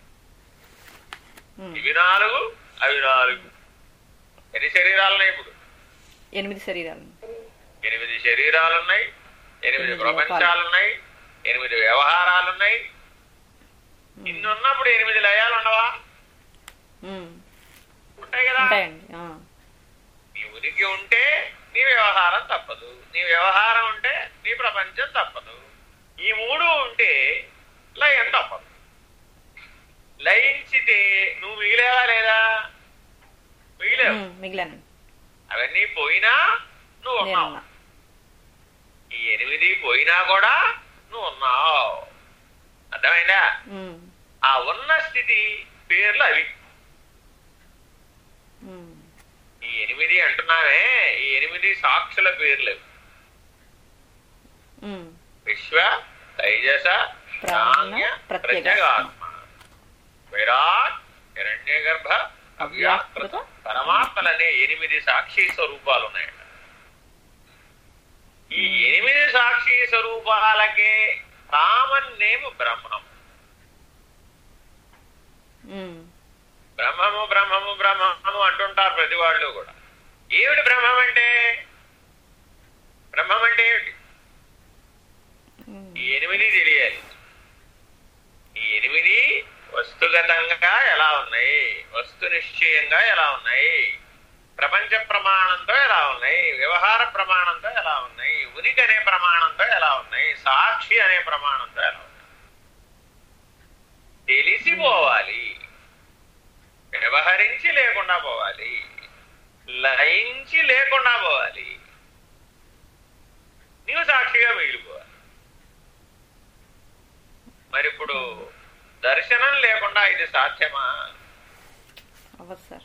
Speaker 2: ఉమ్.
Speaker 1: ఇవి నాలుగు అవి నాలుగు ఎన్ని శరీరాలున్నాయి ఇప్పుడు
Speaker 2: ఎనిమిది శరీరాలు
Speaker 1: ఎనిమిది శరీరాలున్నాయి ఎనిమిది
Speaker 2: ఎనిమిది
Speaker 1: ప్రపంచాలున్నాయి ఎనిమిది వ్యవహారాలున్నాయి ఇన్ని ఉన్నప్పుడు ఎనిమిది లయాలు ఉండవా
Speaker 2: ఉమ్.
Speaker 1: ఉంటాయి కదా
Speaker 2: ఉంటాయండి ఆ.
Speaker 1: నీ ఉనికి ఉంటే నీ వ్యవహారం తప్పదు నీ వ్యవహారం ఉంటే నీ ప్రపంచం తప్పదు ఈ మూడు ఉంటే లయం తప్పదు లయించితే నువ్వు మిగిలేవా లేదా మిగిలేవు
Speaker 2: ఉమ్. మిగిలానండి
Speaker 1: అవన్నీ పోయినా నువ్వు ఉన్నావు
Speaker 2: నేనున్నా
Speaker 1: ఈ ఎనిమిది పోయినా కూడా నువ్వు ఉన్నావు అర్థమైందా
Speaker 2: ఉమ్.
Speaker 1: ఆ ఉన్న స్థితి పేర్లు అవి
Speaker 2: ఉమ్.
Speaker 1: ఈ ఎనిమిది అంటున్నావే ఈ ఎనిమిది సాక్షుల పేర్లు అవి.
Speaker 2: ఉమ్.
Speaker 1: విశ్వ తైజస
Speaker 2: ప్రాణ,
Speaker 1: ప్రాజ్ఞ
Speaker 2: ప్రత్యేగాత్మ.
Speaker 1: ప్రత్యేగాత్మ విరాట్ హిరణ్య గర్భ అవ్యాకృత పరమాత్మలనే ఎనిమిది సాక్షి స్వరూపాలు ఉన్నాయట ఈ ఎనిమిది సాక్షి స్వరూపాలకే కామన్ నేమ్ బ్రహ్మం
Speaker 2: ఉమ్.
Speaker 1: బ్రహ్మము బ్రహ్మము బ్రహ్మము అంటుంటారు ప్రతి వాళ్ళు కూడా ఏమిటి బ్రహ్మం అంటే బ్రహ్మం అంటే ఏమిటి
Speaker 2: ఉమ్.
Speaker 1: ఈ ఎనిమిది తెలియాలి ఈ ఎనిమిది వస్తుగతంగా ఎలా ఉన్నాయి వస్తు నిశ్చయంగా ఎలా ఉన్నాయి ప్రపంచ ప్రమాణంతో ఎలా ఉన్నాయి వ్యవహార ప్రమాణంతో ఎలా ఉన్నాయి ఉనికి అనే ప్రమాణంతో ఎలా ఉన్నాయి సాక్షి అనే ప్రమాణంతో ఎలా ఉన్నాయి తెలిసిపోవాలి వ్యవహరించి లేకుండా పోవాలి లయించి లేకుండా పోవాలి నీవు సాక్షిగా మిగిలిపోవాలి మరి ఇప్పుడు దర్శనం లేకుండా ఇది సాధ్యమా
Speaker 2: అవ్వదు సార్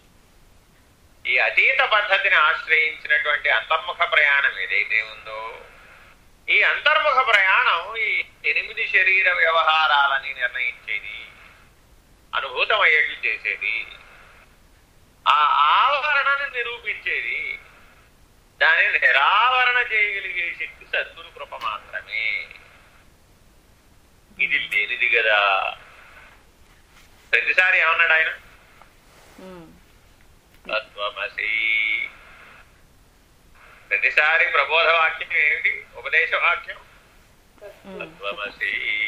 Speaker 1: ఈ అతీత పద్ధతిని ఆశ్రయించినటువంటి అంతర్ముఖ ప్రయాణం ఏదైతే ఉందో ఈ అంతర్ముఖ ప్రయాణం ఈ ఎనిమిది శరీర వ్యవహారాలని నిర్ణయించేది అనుభూతమయ్యేట్లు చేసేది ఆ ఆవరణను నిరూపించేది దాన్ని నిరావరణ చేయగలిగే శక్తి సద్గురు కృప మాత్రమే ఇది లేనిది కదా ప్రతిసారి ఏమన్నాడు ఆయన
Speaker 2: ఉమ్,
Speaker 1: తత్వమసి ప్రతిసారి ప్రబోధ వాక్యం ఏమిటి ఉపదేశ వాక్యం
Speaker 2: ఉమ్,
Speaker 1: తత్వమసి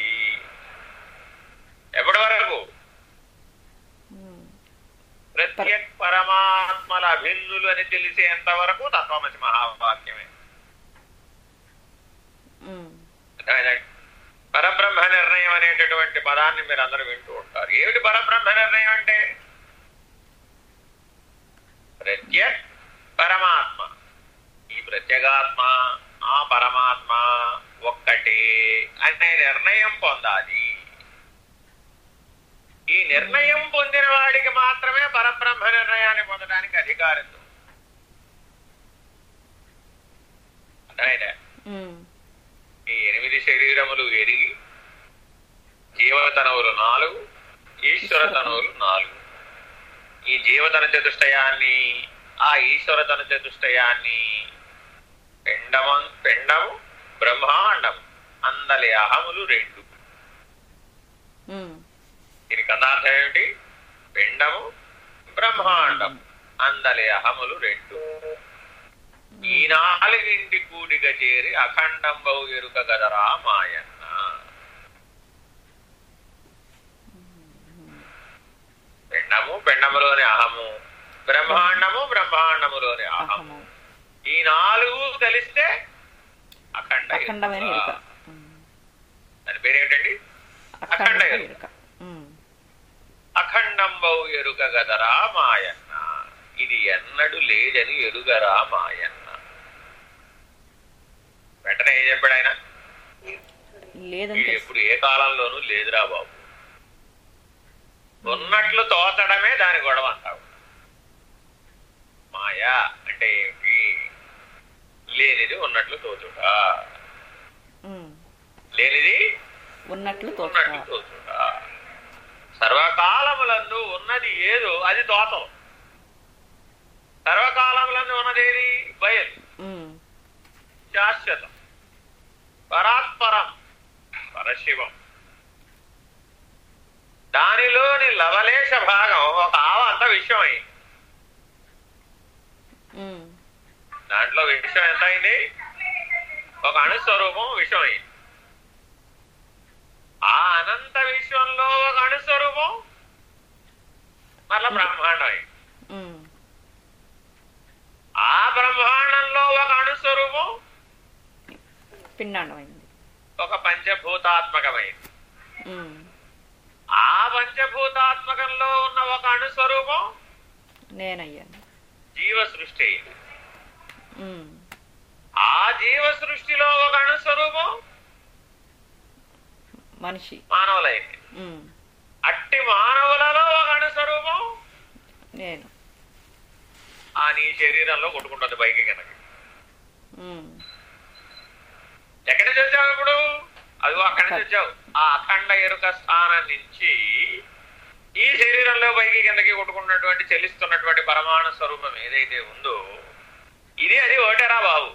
Speaker 1: ఎప్పటి వరకు
Speaker 2: ఉమ్,
Speaker 1: ప్రత్యక్ పరమాత్మల అభిన్నులు అని తెలిసేంత వరకు తత్వమసి మహావాక్యమే
Speaker 2: ఉమ్,
Speaker 1: అర్థమైందండి? పరబ్రహ్మ నిర్ణయం అనేటటువంటి పదాన్ని మీరు అందరూ వింటూ ఉంటారు ఏమిటి పరబ్రహ్మ నిర్ణయం అంటే ప్రత్యక్ పరమాత్మ ఈ ప్రత్యేగాత్మ ఆ పరమాత్మ ఒక్కటే అనే నిర్ణయం పొందాలి ఈ నిర్ణయం పొందిన వాడికి మాత్రమే పరబ్రహ్మ నిర్ణయాన్ని పొందడానికి అధికారం ఉంది. అర్థమైందా
Speaker 2: ఉమ్,
Speaker 1: ఈ ఎనిమిది శరీరములు ఎరిగి జీవతనవులు నాలుగు ఈశ్వర తనవులు నాలుగు ఈ జీవతన చతుష్టయాన్ని ఆ ఈశ్వర తన చతుష్టయాన్ని పిండమ పిండము బ్రహ్మాండం అందలి అహములు రెండు
Speaker 2: ఉమ్,
Speaker 1: దీనికి అర్థార్థం ఏమిటి పిండము బ్రహ్మాండం అందలి అహములు రెండు ఈ నాలుగింటి కూడిక చేరి అఖండంబవు ఎరుక గదరా మాయన్న పిండము పిండములోని అహము బ్రహ్మాండము బ్రహ్మాండములోని అహము
Speaker 2: అహము
Speaker 1: ఈ నాలుగు కలిస్తే అఖండ
Speaker 2: అఖండమైన
Speaker 1: ఎరుక.
Speaker 2: ఎరుక ఉమ్,
Speaker 1: దాని పేరేమిటండి
Speaker 2: అఖండ
Speaker 1: అఖండ ఎరుక.
Speaker 2: ఎరుక ఉమ్,
Speaker 1: అఖండంబవు ఎరుక గదరా మాయన్న ఇది ఎన్నడు లేదని ఎరుగరా మాయన్న వెంటనే ఏం చెప్పాడు ఆయన
Speaker 2: లేదని
Speaker 1: ఇది
Speaker 2: తెలుసు
Speaker 1: ఎప్పుడు ఏ కాలంలోనూ లేదురా బాబు ఉన్నట్లు తోచడమే దాని గొడవ అంటావు మాయా అంటే ఏమిటి లేనిది ఉన్నట్లు తోచుట
Speaker 2: ఉమ్,
Speaker 1: లేనిది
Speaker 2: ఉన్నట్లు
Speaker 1: ఉన్నట్లు
Speaker 2: తోచుట
Speaker 1: తోచుట సర్వకాలములందు ఉన్నది ఏదో అది తోచం సర్వకాలములందు ఉన్నదేది బయలు
Speaker 2: ఉమ్,
Speaker 1: శాశ్వతం పరాత్పరం పరశివం దానిలోని లవలేశ భాగం ఒక ఆవ అంత విషయం అయింది
Speaker 2: ఉమ్,
Speaker 1: దాంట్లో విషయం ఎంత అయింది ఒక అణుస్వరూపం విషయం అయింది ఆ అనంత విశ్వంలో ఒక అణుస్వరూపం మరలా బ్రహ్మాండం అయింది
Speaker 2: ఉమ్,
Speaker 1: ఆ బ్రహ్మాండంలో ఒక అణుస్వరూపం
Speaker 2: పిండాండమైంది
Speaker 1: ఒక పంచభూతాత్మకమైంది
Speaker 2: ఉమ్,
Speaker 1: ఆ పంచభూతాత్మకంలో ఉన్న ఒక అణుస్వరూపం
Speaker 2: నేనయ్యాను
Speaker 1: జీవ సృష్టి అయింది
Speaker 2: ఉమ్,
Speaker 1: ఆ జీవ సృష్టిలో ఒక అణుస్వరూపం
Speaker 2: మనిషి
Speaker 1: మానవులైంది
Speaker 2: ఉమ్,
Speaker 1: అట్టి మానవులలో ఒక అణుస్వరూపం
Speaker 2: నేను
Speaker 1: ఆ నీ శరీరంలో కొట్టుకుంటుంది పైకి కనుక
Speaker 2: ఉమ్,
Speaker 1: ఎక్కడి నుంచి వచ్చావు ఇప్పుడు అదిగో అక్కడి నుంచి వచ్చావు ఆ అఖండ ఎరుక స్థానం నుంచి ఈ శరీరంలో పైకి కిందకి కొట్టుకున్నటువంటి చెల్లిస్తున్నటువంటి పరమాణు స్వరూపం ఏదైతే ఉందో ఇది అది ఒకటేరా బాబు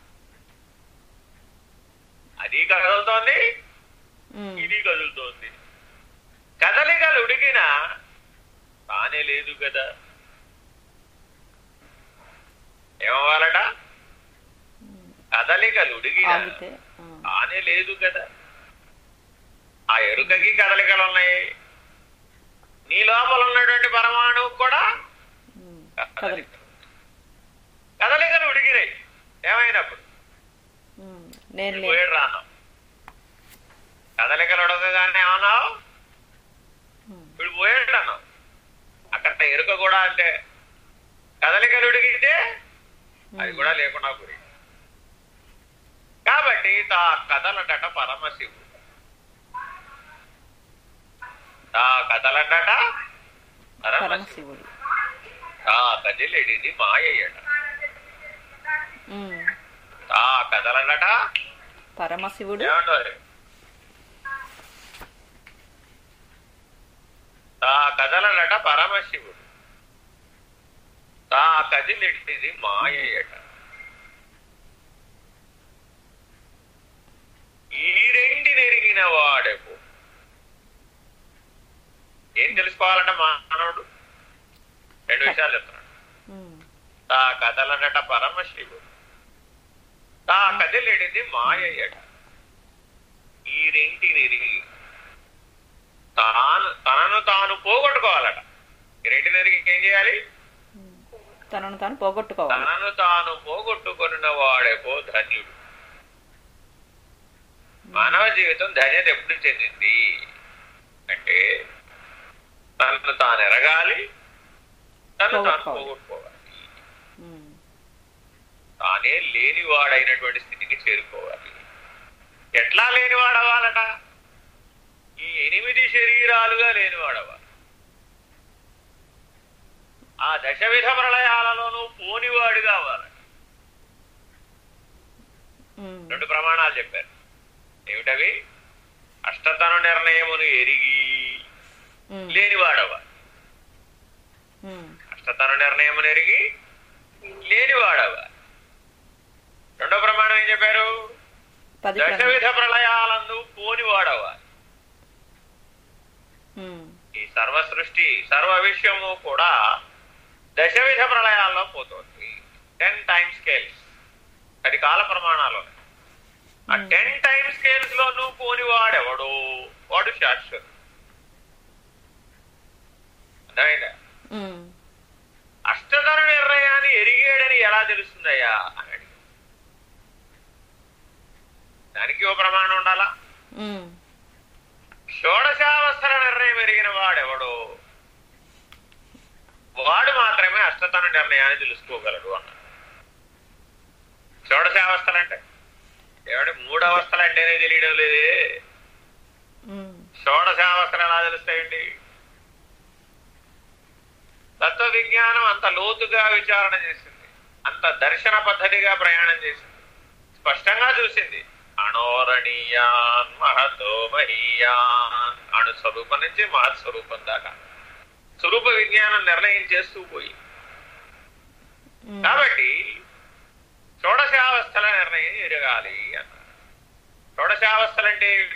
Speaker 1: అది కదులుతోంది
Speaker 2: ఉమ్,
Speaker 1: ఇది కదులుతోంది కదలికలు ఉడికినా తానే లేదు కదా ఏమవ్వాలట కదలికలు ఉడికినా
Speaker 2: ఆగితే ఆ,
Speaker 1: తానే లేదు కదా ఆ ఎరుకకి కదలికలు ఉన్నాయి నీ లోపల ఉన్నటువంటి పరమాణువు కూడా
Speaker 2: ఉమ్, కదలి
Speaker 1: కదలికలు కదలికలు ఉడికినాయి ఏమైనప్పుడు
Speaker 2: ఉమ్, నేను
Speaker 1: ఇప్పుడు
Speaker 2: లే
Speaker 1: పోయాడు రాన్నావు కదలికలు ఉడకగానే ఏమన్నావు
Speaker 2: ఉమ్,
Speaker 1: ఇప్పుడు పోయాడు అన్నావు అక్కడ ఎరుక కూడా అంటే కదలికలు ఉడికితే అది కూడా లేకుండా పోయి కాబట్టి తా కదలడట పరమశివుడు తా కదలడట పరమశివుడు
Speaker 2: పరమశివుడు
Speaker 1: తా కదిలెడిది మాయయ్యట
Speaker 2: ఉమ్,
Speaker 1: తా కదలడట
Speaker 2: పరమశివుడు
Speaker 1: ఏమంటారు తా కదలనట పరమశివుడు తా కదిలెట్టిది మాయయట ఈ రెండి నెరిగిన వాడెపు ఏం తెలుసుకోవాలంటే మానవుడు రెండు విషయాలు చెప్తున్నాడు
Speaker 2: ఉమ్,
Speaker 1: తా కదలనట పరమశివుడు తా కదిలెడిది మాయయట ఈ రెంటి నెరిగి తాను తనను తాను పోగొట్టుకోవాలట ఈ రెంటి నెరిగి ఏం చేయాలి
Speaker 2: తనను తాను పోగొట్టుకోవాలి
Speaker 1: తనను తాను పోగొట్టుకున్న వాడేపో ధన్యుడు మానవ జీవితం ధన్యత ఎప్పుడు చెందింది అంటే తనను తాను ఎరగాలి తను తాను
Speaker 2: పోగొట్టుకోవాలి.
Speaker 1: పోగొట్టుకోవాలి
Speaker 2: ఉమ్,
Speaker 1: తానే లేనివాడైనటువంటి స్థితికి చేరుకోవాలి ఎట్లా లేనివాడవాలట ఈ ఎనిమిది శరీరాలుగా లేనివాడవాలి ఆ దశవిధ ప్రళయాలలోనూ పోనివాడు కావాలి
Speaker 2: ఉమ్,
Speaker 1: రెండు ప్రమాణాలు చెప్పారు ఏమిటవి అష్టతను నిర్ణయమును ఎరిగి
Speaker 2: ఉమ్,
Speaker 1: లేనివాడవాలి
Speaker 2: ఉమ్,
Speaker 1: అష్టతను నిర్ణయమును ఎరిగి లేనివాడవాలి రెండో ప్రమాణం ఏం చెప్పారు
Speaker 2: పది ప్రణాళిక.
Speaker 1: దశవిధ ప్రళయాలందు పోనివాడవాలి
Speaker 2: ఉమ్,
Speaker 1: ఈ సర్వ సృష్టి సర్వ విషయము కూడా దశవిధ ప్రళయాల్లో పోతుంది టెన్ టైమ్ స్కేల్స్ అది కాల ప్రమాణాలు ఉన్నాయి. ఆ
Speaker 2: Hmm.
Speaker 1: టెన్ టైమ్ స్కేల్స్ లో నువ్వు పోని వాడెవడు వాడు శాశ్వత అర్థమైందా
Speaker 2: ఉమ్,
Speaker 1: అష్టధర నిర్ణయాన్ని ఎరిగాడని ఎలా తెలుస్తుందయ్యా అని అడిగాడు. దానికి ఓ ప్రమాణం ఉండాలా
Speaker 2: ఉమ్,
Speaker 1: షోడశావస్థల నిర్ణయం ఎరిగిన వాడెవడో వాడు మాత్రమే అష్టతన నిర్ణయాన్ని తెలుసుకోగలడు అన్నాడు షోడశావస్థలు అంటే ఏమంటే మూడు అవస్థలు అంటేనే తెలియడం లేదే
Speaker 2: ఉమ్,
Speaker 1: షోడశావస్థలు ఎలా తెలుస్తాయండి తత్వ విజ్ఞానం అంత లోతుగా విచారణ చేసింది అంత దర్శన పద్ధతిగా ప్రయాణం చేసింది స్పష్టంగా చూసింది అణోరణీయాన్ మహతో మహీయాన్ అణు స్వరూపం నుంచి మహత్ స్వరూపం దాకా స్వరూప విజ్ఞానం నిర్ణయం చేస్తూ పోయి
Speaker 2: ఉమ్,
Speaker 1: కాబట్టి షోడశావస్థల నిర్ణయం ఎరగాలి అన్నారు షోడశావస్థలు అంటే ఏమిటి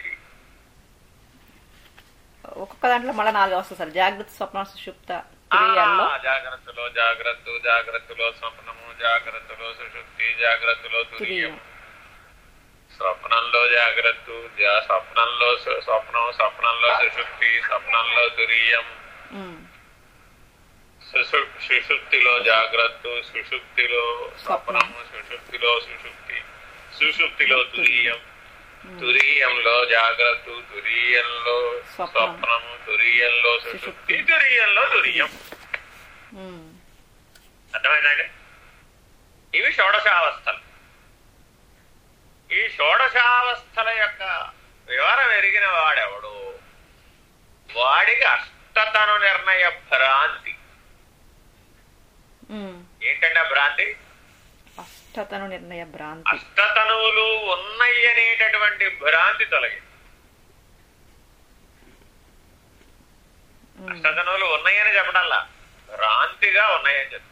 Speaker 2: ఒక్కొక్క దాంట్లో మళ్ళీ నాలుగు వస్తుంది సార్ జాగ్రత్త స్వప్న సుషుప్త తురియాల్లో
Speaker 1: ఆ, జాగ్రత్తలో జాగ్రత్త జాగ్రత్తలో స్వప్నము జాగ్రత్తలో సుషుప్తి జాగ్రత్తలో తురియం
Speaker 2: తురియం
Speaker 1: స్వప్నంలో జాగ్రత్త జా- స్వప్నంలో సు- స్వప్నం స్వప్నంలో సుషుప్తి స్వప్నంలో తురియం
Speaker 2: ఉమ్,
Speaker 1: సుషు- సుషుప్తిలో జాగ్రత్త సుషుప్తిలో
Speaker 2: స్వప్నం.
Speaker 1: స్వప్నము సుషుప్తిలో సుషుప్తి సుషుప్తిలో తురియం
Speaker 2: ఉమ్,
Speaker 1: తురియంలో జాగ్రత్త తురియంలో
Speaker 2: స్వప్నం.
Speaker 1: స్వప్నము తురియంలో సుషుప్తి
Speaker 2: సుషుప్తి.
Speaker 1: తురియంలో తురియం
Speaker 2: ఉమ్,
Speaker 1: అర్థమైందండి ఇవి షోడశావస్థలు ఈ షోడశావస్థల యొక్క వివరం ఎరిగిన వాడెవడు వాడికి అష్టతను నిర్ణయ భ్రాంతి
Speaker 2: ఉమ్,
Speaker 1: ఏంటంటే ఆ భ్రాంతి
Speaker 2: అష్టతను నిర్ణయ భ్రాంతి
Speaker 1: అష్టతనువులు ఉన్నాయి అనేటటువంటి భ్రాంతి తొలగింది
Speaker 2: ఉమ్,
Speaker 1: అష్టతనువులు ఉన్నాయని చెప్పడంలా భ్రాంతిగా ఉన్నాయని చెప్తారు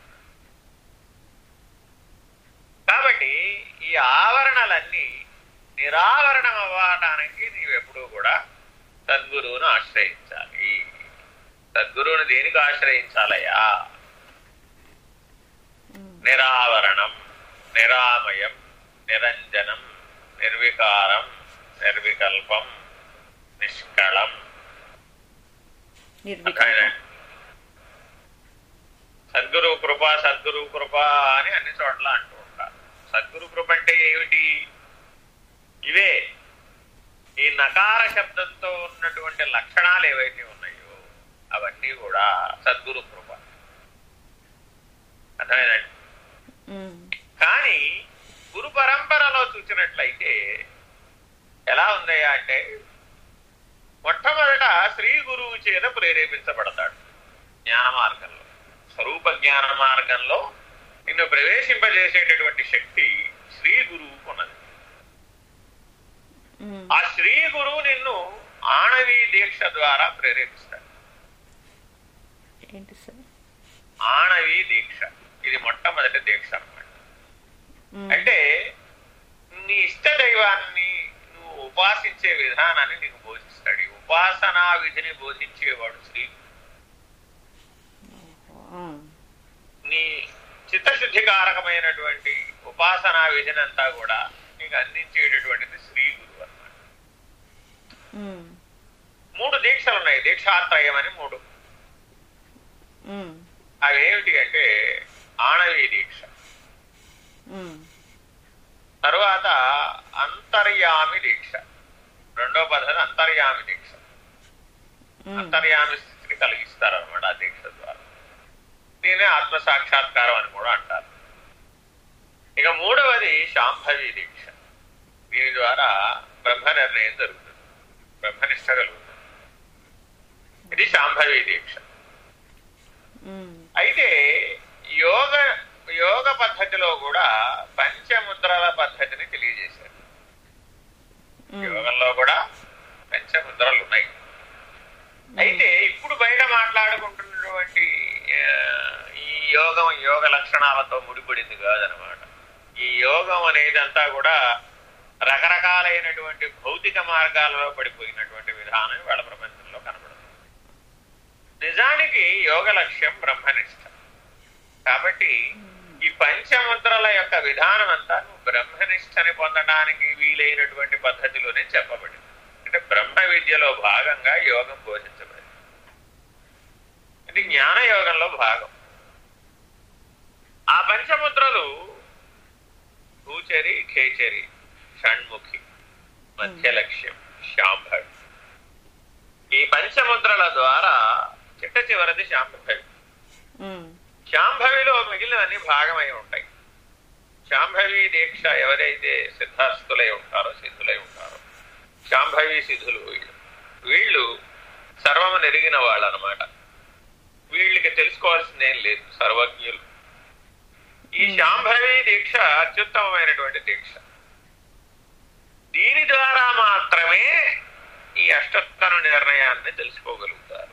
Speaker 1: కాబట్టి ఈ ఆవరణలన్నీ నిరావరణం అవ్వటానికి నీవెప్పుడూ కూడా సద్గురువును ఆశ్రయించాలి సద్గురువుని దేనికి ఆశ్రయించాలయ్యా
Speaker 2: ఉమ్,
Speaker 1: నిరావరణం నిరామయం నిరంజనం నిర్వికారం నిర్వికల్పం నిష్కళం
Speaker 2: నిర్వికల్పం
Speaker 1: సద్గురు కృప సద్గురు కృప అని అన్ని చోట్ల అంటూ ఉంటారు సద్గురు కృప అంటే ఏమిటి ఇవే ఈ నకార శబ్దంతో ఉన్నటువంటి లక్షణాలు ఏవైతే ఉన్నాయో అవన్నీ కూడా సద్గురు కృప అర్థమైందండి
Speaker 2: ఉమ్,
Speaker 1: కానీ గురు పరంపరలో చూసినట్లయితే ఎలా ఉందయ్యా అంటే మొట్టమొదట శ్రీ గురువు చేత ప్రేరేపించబడతాడు జ్ఞాన మార్గంలో స్వరూప జ్ఞాన మార్గంలో నిన్ను ప్రవేశింపజేసేటటువంటి శక్తి శ్రీ గురువుకు ఉన్నది
Speaker 2: ఉమ్.
Speaker 1: ఆ శ్రీ గురువు నిన్ను ఆణవి దీక్ష ద్వారా ప్రేరేపిస్తాడు
Speaker 2: ఏంటి సార్
Speaker 1: ఆణవి దీక్ష ఇది మొట్టమొదటి దీక్ష అన్నమాట
Speaker 2: ఉమ్.
Speaker 1: అంటే నీ ఇష్ట దైవాన్ని నువ్వు ఉపాసించే విధానాన్ని నీకు బోధిస్తాడు ఈ ఉపాసనా విధిని బోధించేవాడు శ్రీ
Speaker 2: ఉమ్.
Speaker 1: నీ చిత్తశుద్ధికారకమైనటువంటి ఉపాసనా విధినంతా కూడా నీకు అందించేటటువంటిది శ్రీ గురువు అన్నమాట
Speaker 2: ఉమ్.
Speaker 1: మూడు దీక్షలు ఉన్నాయి దీక్షాత్రయం అని మూడు
Speaker 2: ఉమ్.
Speaker 1: అవి ఏమిటి అంటే ఆణవి దీక్ష
Speaker 2: ఉమ్.
Speaker 1: తరువాత అంతర్యామి దీక్ష రెండో పద్ధతి అంతర్యామి దీక్ష
Speaker 2: ఉమ్.
Speaker 1: అంతర్యామి స్థితిని కలిగిస్తారనమాట ఆ దీక్ష ద్వారా దీనే ఆత్మ సాక్షాత్కారం అని కూడా అంటారు ఇక మూడవది శాంభవి దీక్ష దీని ద్వారా బ్రహ్మ నిర్ణయం జరుగుతుంది బ్రహ్మనిష్ట కలుగుతుంది ఇది శాంభవి దీక్ష
Speaker 2: ఉమ్.
Speaker 1: అయితే యోగ యోగ పద్ధతిలో కూడా పంచముద్రల పద్ధతిని తెలియజేశారు
Speaker 2: ఉమ్.
Speaker 1: యోగంలో కూడా పంచముద్రలు ఉన్నాయి అయితే ఇప్పుడు బయట మాట్లాడుకుంటున్నటువంటి ఆ, ఈ యోగం యోగ లక్షణాలతో ముడిపడింది కాదనమాట ఈ యోగం అనేది అంతా కూడా రకరకాలైనటువంటి భౌతిక మార్గాలలో పడిపోయినటువంటి విధానం వాళ్ళ ప్రపంచంలో కనబడుతుంది నిజానికి యోగ లక్ష్యం బ్రహ్మనిష్ట కాబట్టి ఈ పంచముద్రల యొక్క విధానం అంతా నువ్వు బ్రహ్మనిష్టని పొందడానికి వీలైనటువంటి పద్ధతిలోనే చెప్పబడింది అంటే బ్రహ్మ విద్యలో భాగంగా యోగం బోధించబడింది ఇది జ్ఞాన యోగంలో భాగం ఆ పంచముద్రలు భూచరి ఖేచరి షణ్ముఖి మధ్య లక్ష్యం శాంభవి ఈ పంచముద్రల ద్వారా చిట్ట చివరిది శాంభవి
Speaker 2: ఉమ్.
Speaker 1: శాంభవిలో మిగిలినవన్నీ భాగమై ఉంటాయి శాంభవి దీక్ష ఎవరైతే సిద్ధాస్తులై ఉంటారో సిద్ధులై ఉంటారో శాంభవి సిద్ధులు వీళ్ళు వీళ్ళు సర్వము నెరిగిన వాళ్ళు అనమాట వీళ్ళకి తెలుసుకోవాల్సిందేం లేదు సర్వజ్ఞులు ఈ శాంభవి దీక్ష అత్యుత్తమమైనటువంటి దీక్ష దీని ద్వారా మాత్రమే ఈ అష్టత్తను నిర్ణయాన్ని తెలుసుకోగలుగుతారు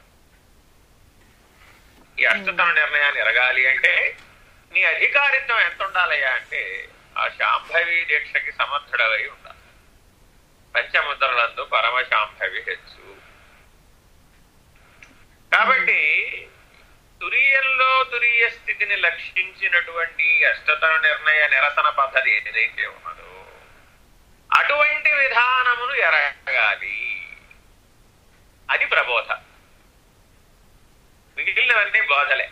Speaker 1: ఈ అష్టతన నిర్ణయాన్ని ఎరగాలి అంటే నీ అధికారిత్వం ఎంత ఉండాలయ్యా అంటే ఆ శాంభవి దీక్షకి సమర్థుడవై ఉండాలి పంచముద్రలందు పరమ శాంభవి హెచ్చు కాబట్టి తురియంలో తురియ స్థితిని లక్షించినటువంటి అష్టతన నిర్ణయ నిరసన పద్ధతి ఏదైతే ఉన్నదో అటువంటి విధానమును ఎరగాలి అది ప్రబోధ మిగిలినవన్నీ బోధలే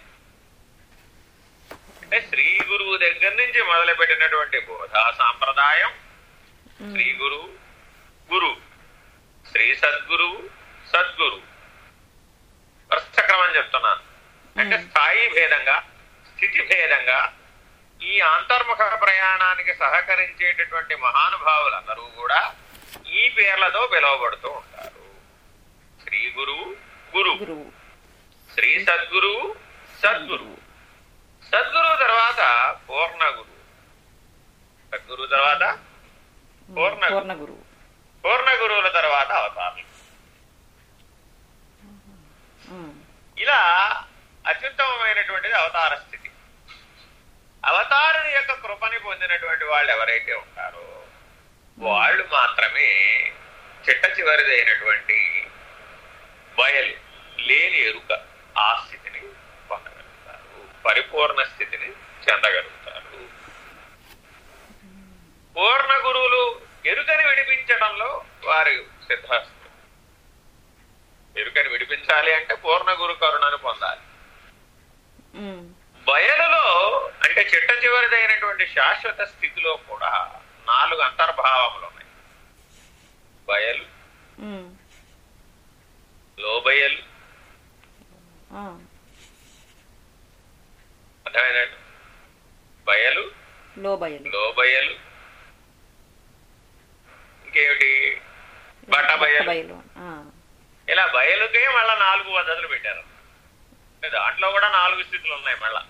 Speaker 1: అంటే శ్రీ గురువు దగ్గర నుంచి మొదలుపెట్టినటువంటి బోధా సాంప్రదాయం శ్రీ గురువు గురు శ్రీ సద్గురువు సద్గురు వరుసక్రమం చెప్తున్నాను అంటే స్థాయి భేదంగా స్థితి భేదంగా ఈ అంతర్ముఖ ప్రయాణానికి సహకరించేటటువంటి మహానుభావులందరూ కూడా ఈ పేర్లతో పిలువబడుతూ ఉంటారు శ్రీ గురువు గురు
Speaker 2: గురువు
Speaker 1: శ్రీ సద్గురువు సద్గురువు సద్గురువు తర్వాత పూర్ణ గురువు సద్గురువు తర్వాత పూర్ణ గురువు.
Speaker 2: పూర్ణ గురువు
Speaker 1: పూర్ణ గురువుల తర్వాత అవతారం
Speaker 2: ఉమ్.
Speaker 1: ఇలా అత్యుత్తమమైనటువంటిది అవతార స్థితి అవతారుని యొక్క కృపని పొందినటువంటి వాళ్ళు ఎవరైతే ఉంటారో వాళ్ళు మాత్రమే చిట్ట చివరిదైనటువంటి బయలు లేని ఎరుక ఆ స్థితిని పొందగలుగుతారు పరిపూర్ణ స్థితిని చెందగలుగుతారు పూర్ణ గురువులు ఎరుకని విడిపించడంలో వారు సిద్ధాస్తులు ఎరుకని విడిపించాలి అంటే పూర్ణ గురు కరుణను పొందాలి
Speaker 2: ఉమ్.
Speaker 1: బయలులో అంటే చిట్ట చివరిదైనటువంటి శాశ్వత స్థితిలో కూడా నాలుగు అంతర్భావములు ఉన్నాయి బయలు
Speaker 2: ఉమ్.
Speaker 1: లోబయలు
Speaker 2: ఆ.
Speaker 1: అర్థమైందండి బయలు
Speaker 2: లోబయలు
Speaker 1: లోబయలు ఇంకేమిటి బట్టబయలు
Speaker 2: బయలు ఆ.
Speaker 1: ఇలా బయలుకే మళ్ళా నాలుగు పద్ధతులు పెట్టారు దాంట్లో కూడా నాలుగు స్థితులు ఉన్నాయి మళ్ళా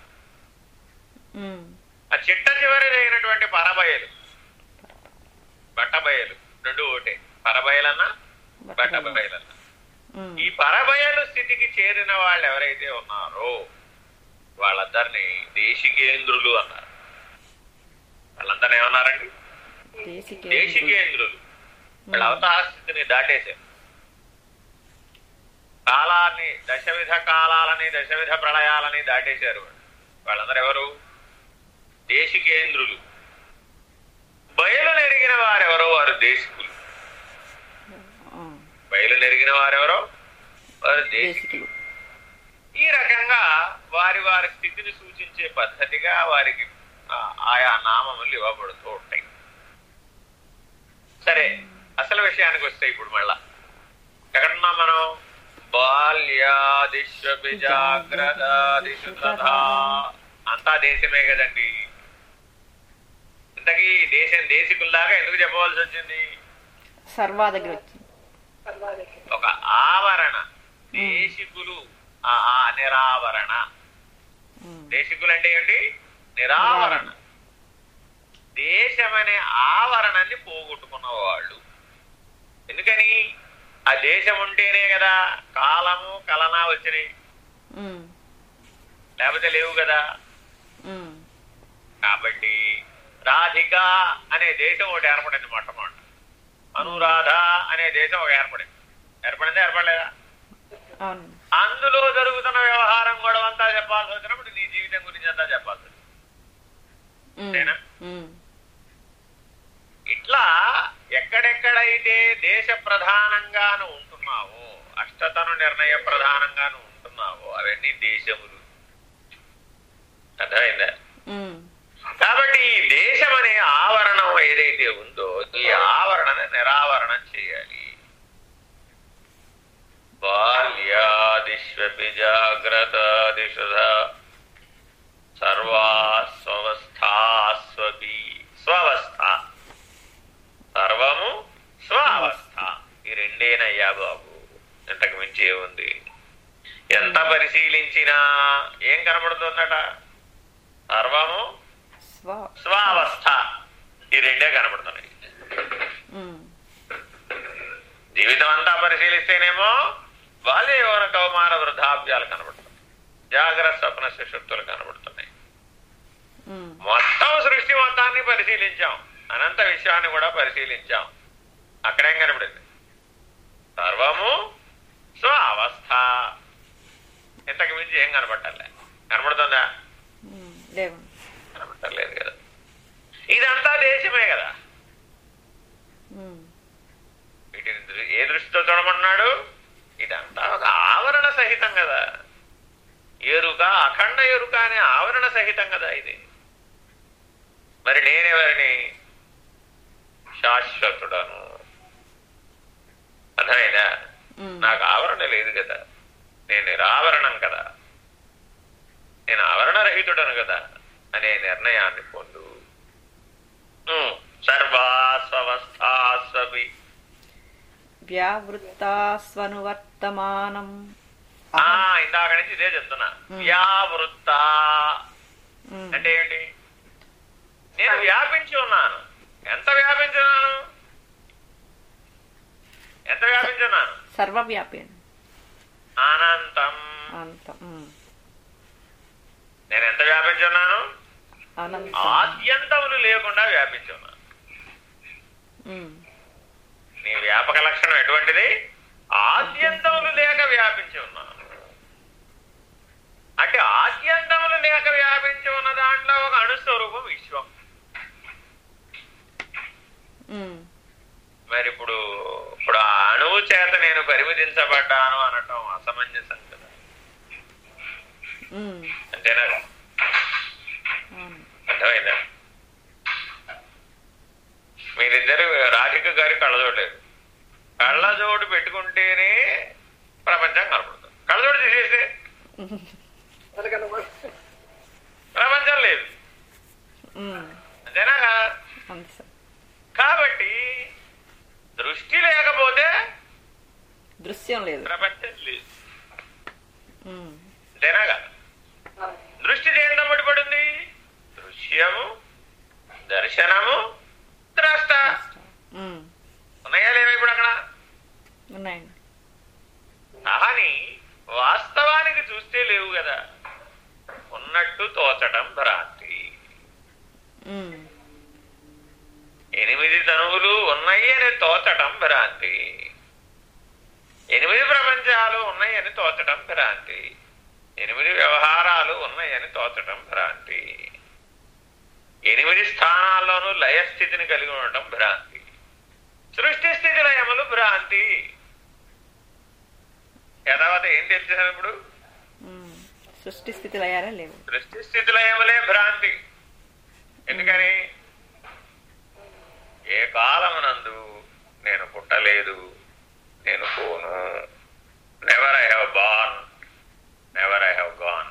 Speaker 2: ఉమ్.
Speaker 1: ఆ చిట్ట చివరిదైనటువంటి పరబయలు బట్టబయలు రెండు ఒకటే పరబయలన్నా బట్ట బయలన్నా
Speaker 2: ఉమ్,
Speaker 1: ఈ పరబయలు స్థితికి చేరిన వాళ్ళు ఎవరైతే ఉన్నారో వాళ్ళందరినీ దేశికేంద్రులు అన్నారు వాళ్ళందరినీ ఏమన్నారండి
Speaker 2: దేశికే
Speaker 1: దేశికేంద్రులు వాళ్ళ అవతార స్థితిని దాటేశారు కాలాన్ని దశవిధ కాలాలని దశవిధ ప్రళయాలని దాటేశారు వాళ్ళు. వాళ్ళందరూ ఎవరు దేశికేంద్రులు బయలు నెరిగిన వారెవరో వారు దేశికులు
Speaker 2: ఆ,
Speaker 1: బయలు నెరిగిన వారెవరో వారు దేశికులు
Speaker 2: దేశికులు
Speaker 1: ఈ రకంగా వారి వారి స్థితిని సూచించే పద్ధతిగా వారికి ఆ, ఆయా నామములు ఇవ్వబడుతూ ఉంటాయి సరే అసలు విషయానికి వస్తే ఇప్పుడు మళ్ళా ఎక్కడున్నాం మనం బాల్యాదిశ్వపి జాగ్రత్తాదిషు తథా అంతా దేశమే కదండి ఇంతకీ దేశం దేశికుల్లాగా ఎందుకు చెప్పవలసి వచ్చింది
Speaker 2: సర్వా దగ్గర వచ్చింది
Speaker 3: సర్వాధిక
Speaker 1: ఒక ఆవరణ దేశికులు ఆ ఆ నిరావరణ
Speaker 2: ఉమ్,
Speaker 1: దేశికులు అంటే ఏంటి నిరావరణ దేశమనే ఆవరణని పోగొట్టుకున్న వాళ్ళు ఎందుకని ఆ దేశం ఉంటేనే కదా కాలము కలనా వచ్చినాయి
Speaker 2: ఉమ్,
Speaker 1: లేకపోతే లేవు కదా
Speaker 2: ఉమ్,
Speaker 1: కాబట్టి రాధిక అనే దేశం ఒకటి ఏర్పడింది మొట్టమొదట అనురాధ అనే దేశం ఒక ఏర్పడింది ఏర్పడిందా ఏర్పడలేదా
Speaker 2: అవును
Speaker 1: అందులో జరుగుతున్న వ్యవహారం గొడవ అంతా చెప్పాల్సి వచ్చినప్పుడు నీ జీవితం గురించి అంతా చెప్పాల్సి వచ్చింది
Speaker 2: ఉమ్,
Speaker 1: అంతేనా?
Speaker 2: ఉమ్,
Speaker 1: ఇట్లా ఎక్కడెక్కడైతే దేశ ప్రధానంగాను ఉంటున్నావో అష్టతను నిర్ణయ ప్రధానంగాను ఉంటున్నావో అవన్నీ దేశములు అర్థమైందా
Speaker 2: ఉమ్,
Speaker 1: కాబట్టి ఈ దేశం అనే ఆవరణం ఏదైతే ఉందో ఈ ఆవరణని నిరావరణం చేయాలి బాల్యాదిష్వపి జాగ్రత్తాదిషుధ సర్వాస్వస్థాస్వపి స్వవస్థ సర్వము స్వావస్థ ఈ రెండేనయ్యా బాబు ఇంతకు మించి ఏముంది ఎంత పరిశీలించినా ఏం కనబడుతుందట సర్వము
Speaker 2: స్వ
Speaker 1: స్వావస్థ ఈ రెండే కనబడుతున్నాయి
Speaker 2: ఉమ్,
Speaker 1: జీవితం అంతా పరిశీలిస్తేనేమో బాల్య యౌవన కౌమార వృద్ధాప్యాలు కనబడుతున్నాయి జాగ్రత్త స్వప్న సుషుప్తులు కనబడుతున్నాయి
Speaker 2: ఉమ్,
Speaker 1: మొత్తం సృష్టి మొత్తాన్ని పరిశీలించాం అనంత విషయాన్ని కూడా పరిశీలించాం అక్కడేం కనబడింది సర్వము స్వ అవస్థ ఇంతకు మించి ఏం కనబట్టలే కనబడుతుందా
Speaker 2: ఉమ్, లేవు
Speaker 1: కనబట్టలేదు కదా ఇదంతా దేశమే కదా
Speaker 2: ఉమ్,
Speaker 1: వీటిని దృ- ఏ దృష్టితో చూడమన్నాడు ఇదంతా ఒక ఆవరణ సహితం కదా ఎరుక అఖండ ఎరుక అనే ఆవరణ సహితం కదా ఇది మరి నేనెవరిని శాశ్వతుడను అర్థమైందా
Speaker 2: ఉమ్,
Speaker 1: నాకు ఆవరణ లేదు కదా నేను నిరావరణం కదా నేను ఆవరణ రహితుడను కదా అనే నిర్ణయాన్ని పొందు ఉమ్, సర్వాస్వస్థాస్వపి
Speaker 2: వ్యావృత్తాస్వనువర్తమానం
Speaker 1: ఆ ఇందాక నుంచి ఇదే చెప్తున్నా
Speaker 2: ఉమ్.
Speaker 1: వ్యావృత్త
Speaker 2: ఉమ్,
Speaker 1: అంటే ఏంటి నేను వ్యాపించి ఉన్నాను ఎంత వ్యాపించి ఉన్నాను ఎంత వ్యాపించి ఉన్నాను
Speaker 2: సర్వవ్యాపి
Speaker 1: అనంతం
Speaker 2: అంత ఉమ్,
Speaker 1: నేను ఎంత వ్యాపించి ఉన్నాను
Speaker 2: అనంతం
Speaker 1: ఆద్యంతములు లేకుండా వ్యాపించి ఉన్నాను
Speaker 2: ఉమ్,
Speaker 1: నీ వ్యాపక లక్షణం ఎటువంటిది ఆద్యంతములు లేక వ్యాపించి ఉన్నాను అంటే ఆద్యంతములు లేక వ్యాపించి ఉన్న దాంట్లో ఒక అణుస్వరూపం విశ్వం
Speaker 2: ఉమ్,
Speaker 1: మరి ఇప్పుడు ఇప్పుడు ఆ అణువు చేత నేను పరిమితించబడ్డాను అనటం అసమంజసం కదా
Speaker 2: ఉమ్,
Speaker 1: అంతేనా
Speaker 2: అవును
Speaker 1: అర్థమైందా మీరిద్దరు రాధిక గారి కళ్ళజోడలేదు కళ్ళజోడు పెట్టుకుంటేనే ప్రపంచం కనపడుతుంది కళ్ళజోడు తీసేస్తే ప్రపంచం లేదు
Speaker 2: ఉమ్,
Speaker 1: అంతేనా కదా
Speaker 2: అంతే సార్
Speaker 1: కాబట్టి దృష్టి లేకపోతే
Speaker 2: దృశ్యం లేదు
Speaker 1: ప్రపంచం లేదు
Speaker 2: ఉమ్,
Speaker 1: అంతేనా కదా దృష్టి దేంతో ముడిపడింది దృశ్యము దర్శనము ద్రష్ట
Speaker 2: ఉమ్,
Speaker 1: ఉన్నాయా లేవా ఇప్పుడు అక్కడ
Speaker 2: ఉన్నాయండి
Speaker 1: కానీ వాస్తవానికి చూస్తే లేవు కదా ఉన్నట్టు తోచటం భ్రాంతి
Speaker 2: ఉమ్,
Speaker 1: ఎనిమిది తనువులు ఉన్నాయి అని తోచటం భ్రాంతి ఎనిమిది ప్రపంచాలు ఉన్నాయని తోచటం భ్రాంతి ఎనిమిది వ్యవహారాలు ఉన్నాయని తోచటం భ్రాంతి ఎనిమిది స్థానాల్లోనూ లయస్థితిని కలిగి ఉండటం భ్రాంతి సృష్టి స్థితి లయములు భ్రాంతి యథావత ఏం తెలిసారు ఇప్పుడు
Speaker 2: ఉమ్. సృష్టి స్థితిలో అయ్యారా లేవు
Speaker 1: సృష్టి స్థితి లయములే భ్రాంతి ఎందుకని ఏ కాలమునందు నేను పుట్టలేదు నేను పోను never I have born never I have gone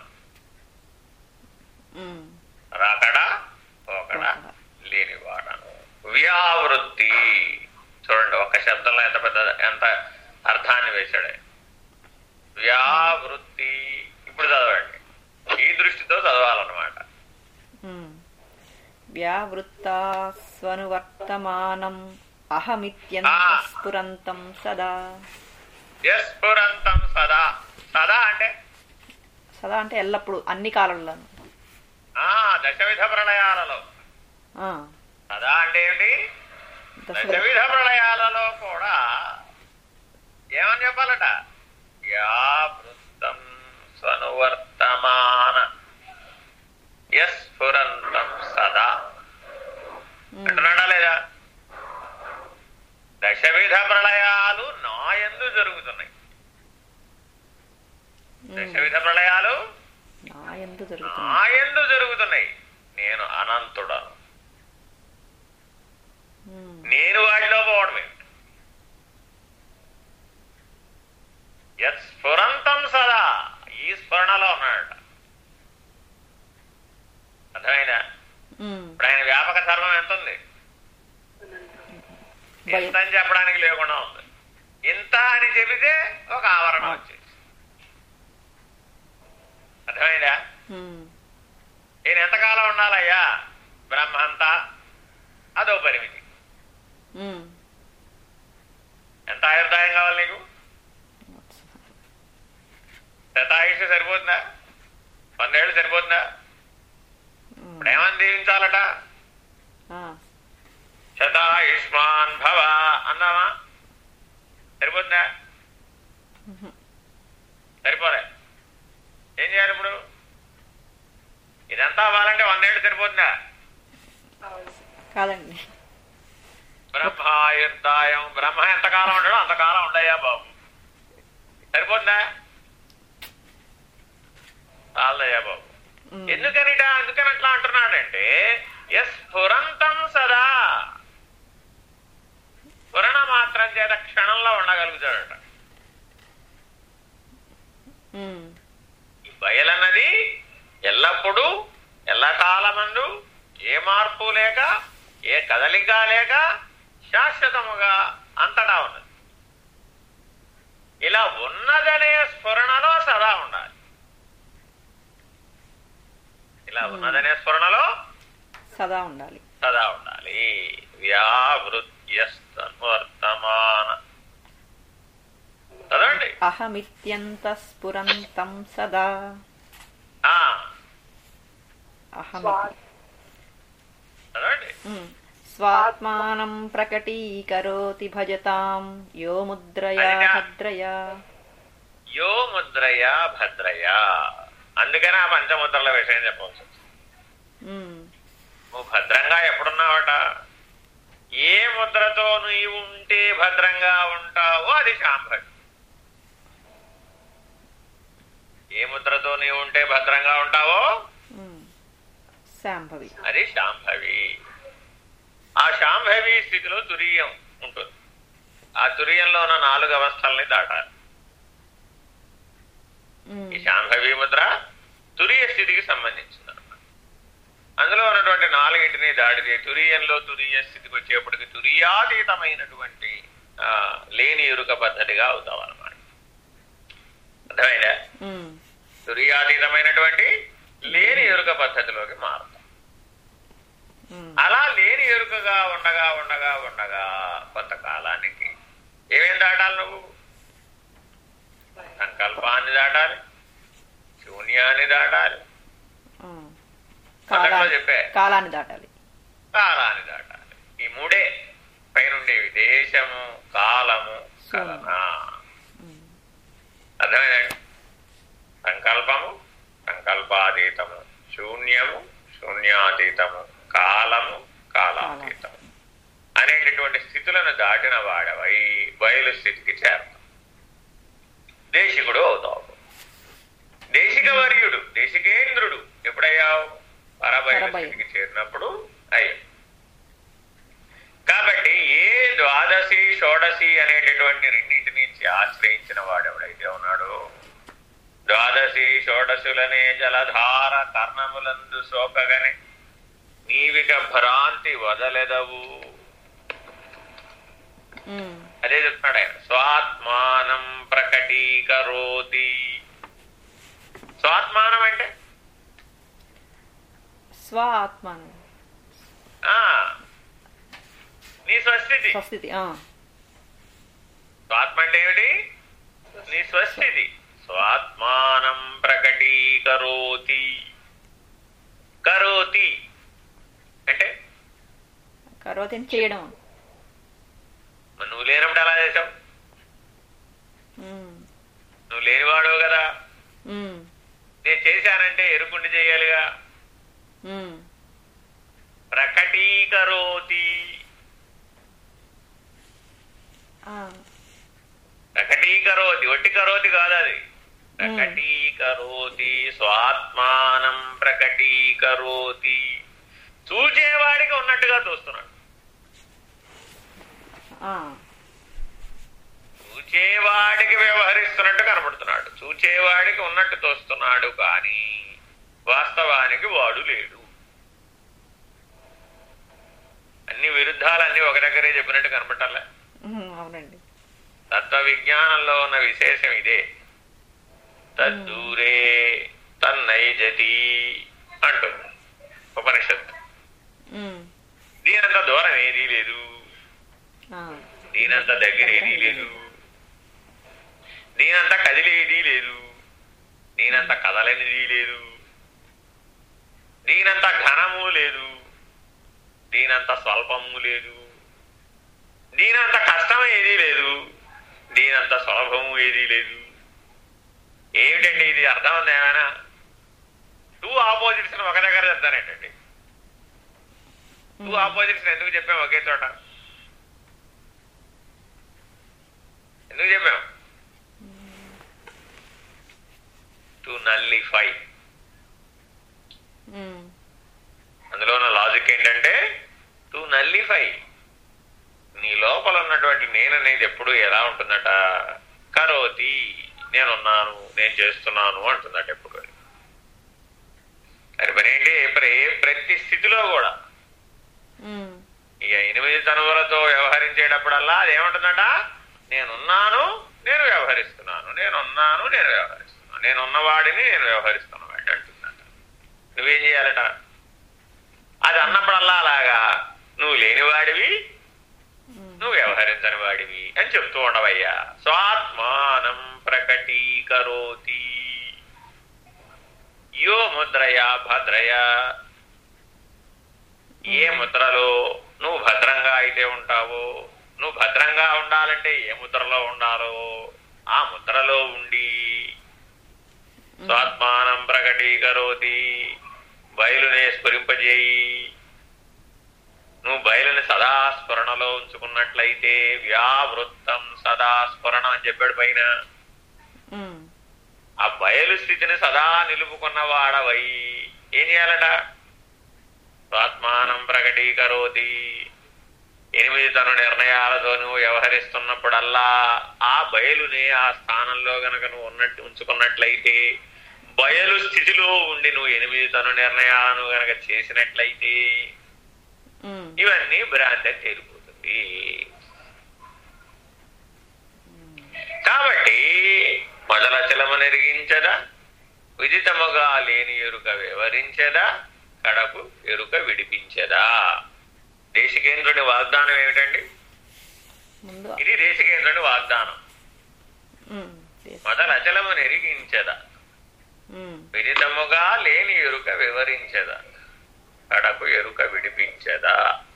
Speaker 2: ఉమ్,
Speaker 1: రాకడా పోకడా లేనివాడను వ్యావృత్తి చూడండి ఒక శబ్దంలో ఎంత పెద్ద ఎంత అర్థాన్ని వేశాడే వ్యావృత్తి ఇప్పుడు చదవండి ఈ దృష్టితో చదవాలన్నమాట
Speaker 2: ఉమ్. వ్యావృత్తా స్వనువర్తమానం అహమిత్యంత
Speaker 1: ఆ.
Speaker 2: స్ఫురంతం సదా
Speaker 1: యస్ఫురంతం సదా సదా అంటే
Speaker 2: సదా అంటే ఎల్లప్పుడు అన్ని కాలంలోనూ
Speaker 1: ఆ దశవిధ ప్రళయాలలో
Speaker 2: ఆ,
Speaker 1: సదా అంటే ఏమిటి
Speaker 2: దశ
Speaker 1: దశవిధ ప్రళయాలలో కూడా ఏమని చెప్పాలట యావృత్తం స్వనువర్తమాన యస్ఫురంతం సదా
Speaker 2: ఉమ్,
Speaker 1: అంటున్నాడా లేదా దశవిధ ప్రళయాలు నా యందు జరుగుతున్నాయి
Speaker 2: ఉమ్.
Speaker 1: దశవిధ ప్రళయాలు
Speaker 2: నా ఎందు జరుగుతుంది
Speaker 1: నా యందు జరుగుతున్నాయి నేను అనంతుడను
Speaker 2: ఉమ్,
Speaker 1: నేను వాటిలో పోవడమే యత్ స్ఫురంతం సదా ఈ స్ఫురణలో ఉన్నాడట అర్థమైందా
Speaker 2: ఉమ్,
Speaker 1: ఇప్పుడు ఆయన వ్యాపక ధర్మం ఎంత ఉంది
Speaker 2: భయం.
Speaker 1: ఇంత అని చెప్పడానికి లేకుండా ఉంది ఇంత అని చెబితే ఒక ఆవరణ వచ్చేసి అర్థమైందా
Speaker 2: ఉమ్,
Speaker 1: నేను ఎంతకాలం ఉండాలయ్యా బ్రహ్మంతా అదో పరిమితి
Speaker 2: ఉమ్.
Speaker 1: ఎంత ఆయుర్దాయం కావాలి నీకు శతాయుష్ సరిపోతుందా వందేళ్ళు సరిపోతుందా
Speaker 2: ఉమ్,
Speaker 1: ఇప్పుడు ఏమని దీవించాలట
Speaker 2: ఆ,
Speaker 1: శతాయుష్మాన్ భవ అన్నావా సరిపోతుందా
Speaker 2: ఉహు,
Speaker 1: సరిపోలే ఏం చేయాలి ఇప్పుడు ఇదంతా అవ్వాలంటే వందేళ్ళు సరిపోతుందా
Speaker 3: అవును
Speaker 2: కాదండి
Speaker 1: బ్రహ్మాయుర్దాయం బ్రహ్మ ఎంతకాలం ఉండడో అంతకాలం ఉండయా బాబు సరిపోతుందా చాలదయ్యా బాబు
Speaker 2: ఉమ్,
Speaker 1: ఎందుకనిట ఎందుకని అట్లా అంటున్నాడంటే ఎస్ స్ఫురంతం సదా స్ఫురణ మాత్రం చేత క్షణంలో ఉండగలుగుతాడట
Speaker 2: ఉమ్,
Speaker 1: ఈ బయలన్నది ఎల్లప్పుడూ ఎల్లకాలమందు ఏ మార్పు లేక ఏ కదలిక లేక శాశ్వతముగా అంతటా ఉన్నది ఇలా ఉన్నదనే స్ఫురణలో సదా ఉండాలి ఇలా ఉన్నదనే స్ఫురణలో
Speaker 2: సదా ఉండాలి
Speaker 1: సదా ఉండాలి వ్యావృత్యస్తవర్తమాన చదవండి
Speaker 2: అహమిత్యంత స్ఫురంతం సదా
Speaker 1: ఆ,
Speaker 2: అహమి
Speaker 3: స్వా
Speaker 1: చదవండి
Speaker 2: ఉమ్, స్వాత్మానం ప్రకటీకరోతి భజతాం యో ముద్రయా
Speaker 1: అదిగా.
Speaker 2: భద్రయా
Speaker 1: యో ముద్రయా భద్రయా అందుకనే ఆ పంచముద్రల విషయం చెప్పవచ్చు
Speaker 2: ఉమ్,
Speaker 1: నువ్వు భద్రంగా ఎప్పుడున్నావట ఏ ముద్రతో నీవు ఉంటే భద్రంగా ఉంటావో అది శాంభవి ఏ ముద్రతో నీవు ఉంటే భద్రంగా ఉంటావో
Speaker 2: ఉమ్, శాంభవి
Speaker 1: అది శాంభవి ఆ శాంభవి స్థితిలో తురీయం ఉంటుంది ఆ తురీయంలో ఉన్న నాలుగు అవస్థల్ని దాటాలి
Speaker 2: ఉమ్,
Speaker 1: ఈ శాంభవి ముద్ర తురియ స్థితికి సంబంధించింది అందులో ఉన్నటువంటి నాలుగింటిని దాడితే తురియంలో తురియ స్థితికి వచ్చేప్పటికి తురియాతీతమైనటువంటి ఆ, లేని ఎరుక పద్ధతిగా అవుతాం అన్నమాట అర్థమైందా
Speaker 2: ఉమ్,
Speaker 1: తురియాతీతమైనటువంటి లేని ఎరుక పద్ధతిలోకి మారుతాం
Speaker 2: ఉమ్,
Speaker 1: అలా లేని ఎరుకగా ఉండగా ఉండగా ఉండగా కొంతకాలానికి ఏమేం దాటాలి నువ్వు సంకల్పాన్ని దాటాలి శూన్యాన్ని దాటాలి
Speaker 2: ఉమ్.
Speaker 1: మొదట్లో
Speaker 2: కాలాన్ని
Speaker 1: చెప్పే
Speaker 2: కాలాన్ని దాటాలి
Speaker 1: కాలాన్ని దాటాలి ఈ మూడే పైనుండేవి దేశము కాలము కలన
Speaker 2: ఉమ్,
Speaker 1: అర్థమైందండి సంకల్పము సంకల్పాతీతము శూన్యము శూన్యాతీతము కాలము కాలాతీతము అనేటటువంటి స్థితులను దాటిన వాడవై బయలు స్థితికి చేరతావు దేశికుడు అవుతావు దేశిక వర్యుడు దేశికేంద్రుడు ఎప్పుడయ్యావు పరబయలు
Speaker 2: పరబయలు.
Speaker 1: స్థితికి చేరినప్పుడు అయ్యావు కాబట్టి ఏ ద్వాదశి షోడశి అనేటటువంటి రెండింటిని ఆశ్రయించిన వాడెవడైతే ఉన్నాడో ద్వాదశి షోడశులనే జలధార కర్ణములందు సోకగనే నీవిక భ్రాంతి వదలెదవు
Speaker 2: ఉమ్,
Speaker 1: అదే చెప్తున్నాడు ఆయన స్వాత్మానం ప్రకటీకరోతి స్వాత్మానం అంటే
Speaker 2: స్వ ఆత్మానం
Speaker 1: ఆ నీ స్వస్థితి
Speaker 2: స్వస్థితి ఆ,
Speaker 1: స్వాత్మ అంటే ఏమిటి నీ స్వస్థితి స్వాత్మానం ప్రకటీకరోతి కరోతి అంటే
Speaker 2: కరోతిని చేయడం
Speaker 1: మరి నువ్వు లేనప్పుడు ఎలా చేసావు
Speaker 2: ఉమ్,
Speaker 1: నువ్వు లేనివాడవు కదా
Speaker 2: ఉమ్,
Speaker 1: నేను చేశానంటే ఎరుకుండి చేయాలిగా
Speaker 2: ఉమ్,
Speaker 1: ప్రకటీకరోతి
Speaker 2: ఆ,
Speaker 1: ప్రకటీకరోతి ఒట్టి కరోతి కాదు అది ప్రకటీకరోతి స్వాత్మానం ప్రకటీకరోతి చూచేవాడికి ఉన్నట్టుగా చూస్తున్నాడు
Speaker 2: ఆ,
Speaker 1: చూచేవాడికి వ్యవహరిస్తున్నట్టు కనబడుతున్నాడు చూచేవాడికి ఉన్నట్టు తోస్తున్నాడు కానీ వాస్తవానికి వాడు లేడు అన్ని విరుద్ధాలన్నీ ఒక దగ్గరే చెప్పినట్టు కనబట్టాలే
Speaker 2: ఉమ్, అవునండి
Speaker 1: తత్వ విజ్ఞానంలో ఉన్న విశేషం ఇదే తద్దూరే తన్నైజతి అంటుంది ఉపనిషత్తు
Speaker 2: ఉమ్,
Speaker 1: దీనంత దూరం ఏదీ లేదు
Speaker 2: ఆ,
Speaker 1: దీనంత దగ్గర ఏదీ లేదు దీనంత కదిలేది లేదు దీనంత కదలనిది లేదు దీనంత ఘనము లేదు దీనంత స్వల్పము లేదు దీనంత కష్టం ఏదీ లేదు దీనంత సులభము ఏదీ లేదు ఏమిటండి ఇది అర్థం ఉంది ఏమైనా టూ ఆపోజిట్స్ ఒక దగ్గర చెప్తానేటండి టూ ఆపోజిట్స్ ఎందుకు చెప్పాం ఒకే చోట ఎందుకు చెప్పాం టు నల్లిఫై
Speaker 2: ఉమ్,
Speaker 1: అందులో ఉన్న లాజిక్ ఏంటంటే టు నల్లిఫై నీ లోపల ఉన్నటువంటి నేను అనేది ఎప్పుడు ఎలా ఉంటుందట కరోతి నేనున్నాను నేను చేస్తున్నాను అంటుందట ఎప్పుడు అది పని ఏంటి ప్ర- ప్రతి స్థితిలో కూడా
Speaker 2: ఉమ్,
Speaker 1: ఇక ఎనిమిది తనువులతో వ్యవహరించేటప్పుడల్లా అదేమంటుందట నేనున్నాను నేను వ్యవహరిస్తున్నాను నేనున్నాను నేను వ్యవహరిస్తున్నాను నేనున్నవాడిని నేను వ్యవహరిస్తున్నాను అంటుందట నువ్వేం చేయాలట అది అన్నప్పుడల్లా అలాగా నువ్వు లేనివాడివి నువ్వు వ్యవహరించని వాడివి అని చెప్తూ ఉండవయ్యా స్వాత్మానం ప్రకటీకరోతి యో ముద్రయా భద్రయా ఏ ముద్రలో నువ్వు భద్రంగా అయితే ఉంటావో నువ్వు భద్రంగా ఉండాలంటే ఏ ముద్రలో ఉండాలో ఆ ముద్రలో ఉండి స్వాత్మానం ప్రకటీకరోతి బయలునే స్ఫురింపజేయి నువ్వు బయలుని సదా స్ఫురణలో ఉంచుకున్నట్లయితే వ్యావృత్తం సదా స్ఫురణం అని చెప్పాడు పైన
Speaker 2: ఉమ్,
Speaker 1: ఆ బయలు స్థితిని సదా నిలుపుకున్న వాడవై ఏం చేయాలట స్వాత్మానం ప్రకటీకరోతి ఎనిమిది తను నిర్ణయాలతో నువ్వు వ్యవహరిస్తున్నప్పుడల్లా ఆ బయలుని ఆ స్థానంలో గనక నువ్వు ఉన్నట్టు ఉంచుకున్నట్లయితే బయలు స్థితిలో ఉండి నువ్వు ఎనిమిది తను నిర్ణయాలను గనక చేసినట్లయితే
Speaker 2: ఉమ్,
Speaker 1: ఇవన్నీ భ్రాంతి అని తేలిపోతుంది కాబట్టి మొదలచలము నెరిగించదా విదితముగా లేని ఎరుక వివరించదా కడకు ఎరుక విడిపించదా దేశికేంద్రుని వాగ్దానం ఏమిటండి
Speaker 2: ముందు
Speaker 1: ఇది దేశికేంద్రుని వాగ్దానం
Speaker 2: ఉమ్, yes.
Speaker 1: మొదలు అచలము నెరిగించదా
Speaker 2: ఉమ్,
Speaker 1: విదితముగా లేని ఎరుక వివరించదా కడకు ఎరుక విడిపించదా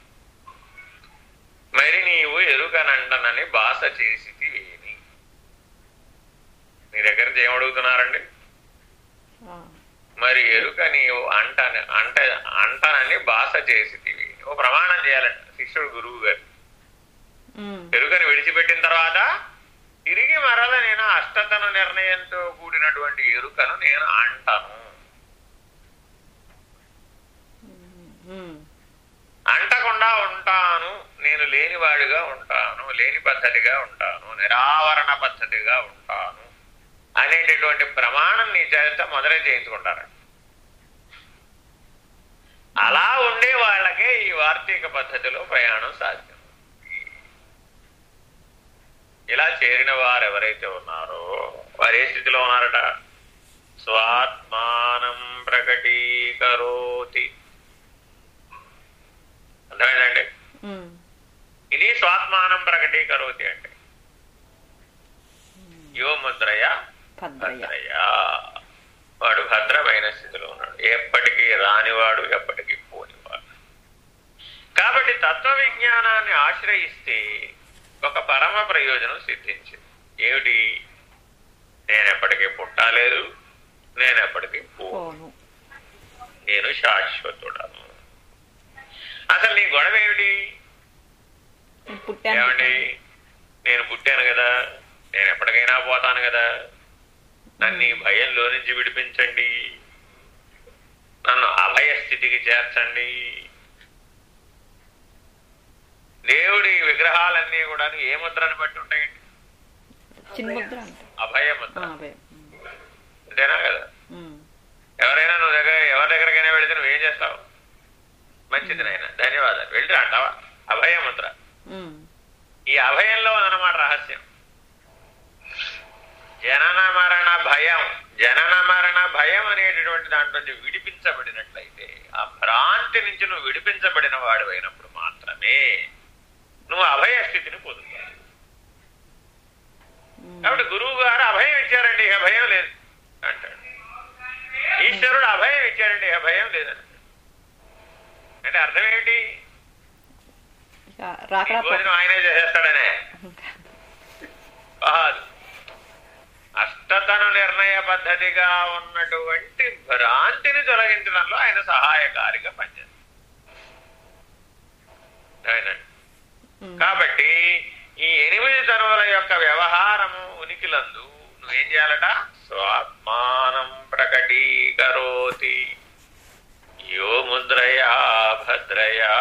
Speaker 1: మరి నీవు ఎరుకనంటనని బాస చేసితివేమి మీ దగ్గర నుంచి ఏమడుగుతున్నారండి
Speaker 2: ఆ,
Speaker 1: మరి ఎరుక నీవు అంట అంట అంటనని బాస చేసితివి ఓ ప్రమాణం చేయాలంట శిష్యుడు గురువు గారు
Speaker 2: ఉమ్,
Speaker 1: ఎరుకని విడిచిపెట్టిన తర్వాత తిరిగి మరల నేను అష్టతను నిర్ణయంతో కూడినటువంటి ఎరుకను నేను అంటను
Speaker 2: ఉమ్,
Speaker 1: అంటకుండా ఉంటాను నేను లేనివాడిగా ఉంటాను లేని పద్ధతిగా ఉంటాను నిరావరణ పద్ధతిగా ఉంటాను అనేటటువంటి ప్రమాణం నీ చేత మొదలై చేయించుకుంటారు అలా ఉండే వాళ్ళకే ఈ వార్తీక పద్ధతిలో ప్రయాణం సాధ్యం ఇలా చేరిన వారు ఎవరైతే ఉన్నారో వారు ఏ స్థితిలో ఉన్నారట స్వాత్మానం ప్రకటీకరోతి అర్థమైందండి
Speaker 2: ఉమ్,
Speaker 1: ఇది స్వాత్మానం ప్రకటీకరోతి అంటే యో ముద్రయ
Speaker 2: భద్రయ్య
Speaker 1: భద్రయ వాడు భద్రమైన స్థితిలో ఉన్నాడు ఎప్పటికీ రానివాడు ఎప్పటికీ పోనివాడు కాబట్టి తత్వ విజ్ఞానాన్ని ఆశ్రయిస్తే ఒక పరమ ప్రయోజనం సిద్ధించింది ఏమిటి నేనెప్పటికీ పుట్టాలేదు నేనెప్పటికీ పో
Speaker 2: పోను
Speaker 1: నేను శాశ్వతుడను అసలు నీ గొడవ ఏమిటి
Speaker 2: నేను పుట్టాను
Speaker 1: ఏమండి నేను పుట్టాను కదా నేను ఎప్పటికైనా పోతాను కదా నన్ను ఈ భయంలో నుంచి విడిపించండి నన్ను అభయ స్థితికి చేర్చండి దేవుడి విగ్రహాలన్నీ కూడా ఏ ముద్రని బట్టి ఉంటాయండి
Speaker 2: చిన్ముద్ర అంటే
Speaker 1: అభయ
Speaker 2: ఆ,
Speaker 1: ముద్ర
Speaker 2: అవే
Speaker 1: అంతేనా కదా
Speaker 2: ఉమ్,
Speaker 1: ఎవరైనా నువ్వు దగ్గర ఎవరి దగ్గరికైనా వెళితే నువ్వేం చేస్తావు మంచిది నాయన ధన్యవాదాలు వెళ్ళి అంటావా అభయ ముద్ర
Speaker 2: ఉమ్,
Speaker 1: ఈ అభయంలో ఉందన్నమాట రహస్యం జనన మరణ భయం జనన మరణ భయం అనేటటువంటి దాంట్లో నుంచి విడిపించబడినట్లయితే ఆ భ్రాంతి నుంచి నువ్వు విడిపించబడిన వాడు అయినప్పుడు మాత్రమే నువ్వు అభయ స్థితిని పొందుతావు
Speaker 2: ఉమ్,
Speaker 1: కాబట్టి గురువు గారు అభయం ఇచ్చారండి ఇక భయం లేదు అంటాడు ఈశ్వరుడు అభయం ఇచ్చారండి ఇక భయం లేదని అంటే అర్థం ఏమిటి
Speaker 2: ఇక
Speaker 1: ఈ
Speaker 2: రాకడా పో-
Speaker 1: భోజనం ఆయనే చేసేస్తాడనే కాదు అష్టతను నిర్ణయ పద్ధతిగా ఉన్నటువంటి భ్రాంతిని తొలగించడంలో ఆయన సహాయకారిగా పనిచేస్తారు అవునండి.
Speaker 2: ఉమ్,
Speaker 1: కాబట్టి ఈ ఎనిమిది తనువుల యొక్క వ్యవహారము ఉనికిలందు నువ్వేం చేయాలట స్వాత్మానం ప్రకటీకరోతి యో ముద్రయా భద్రయా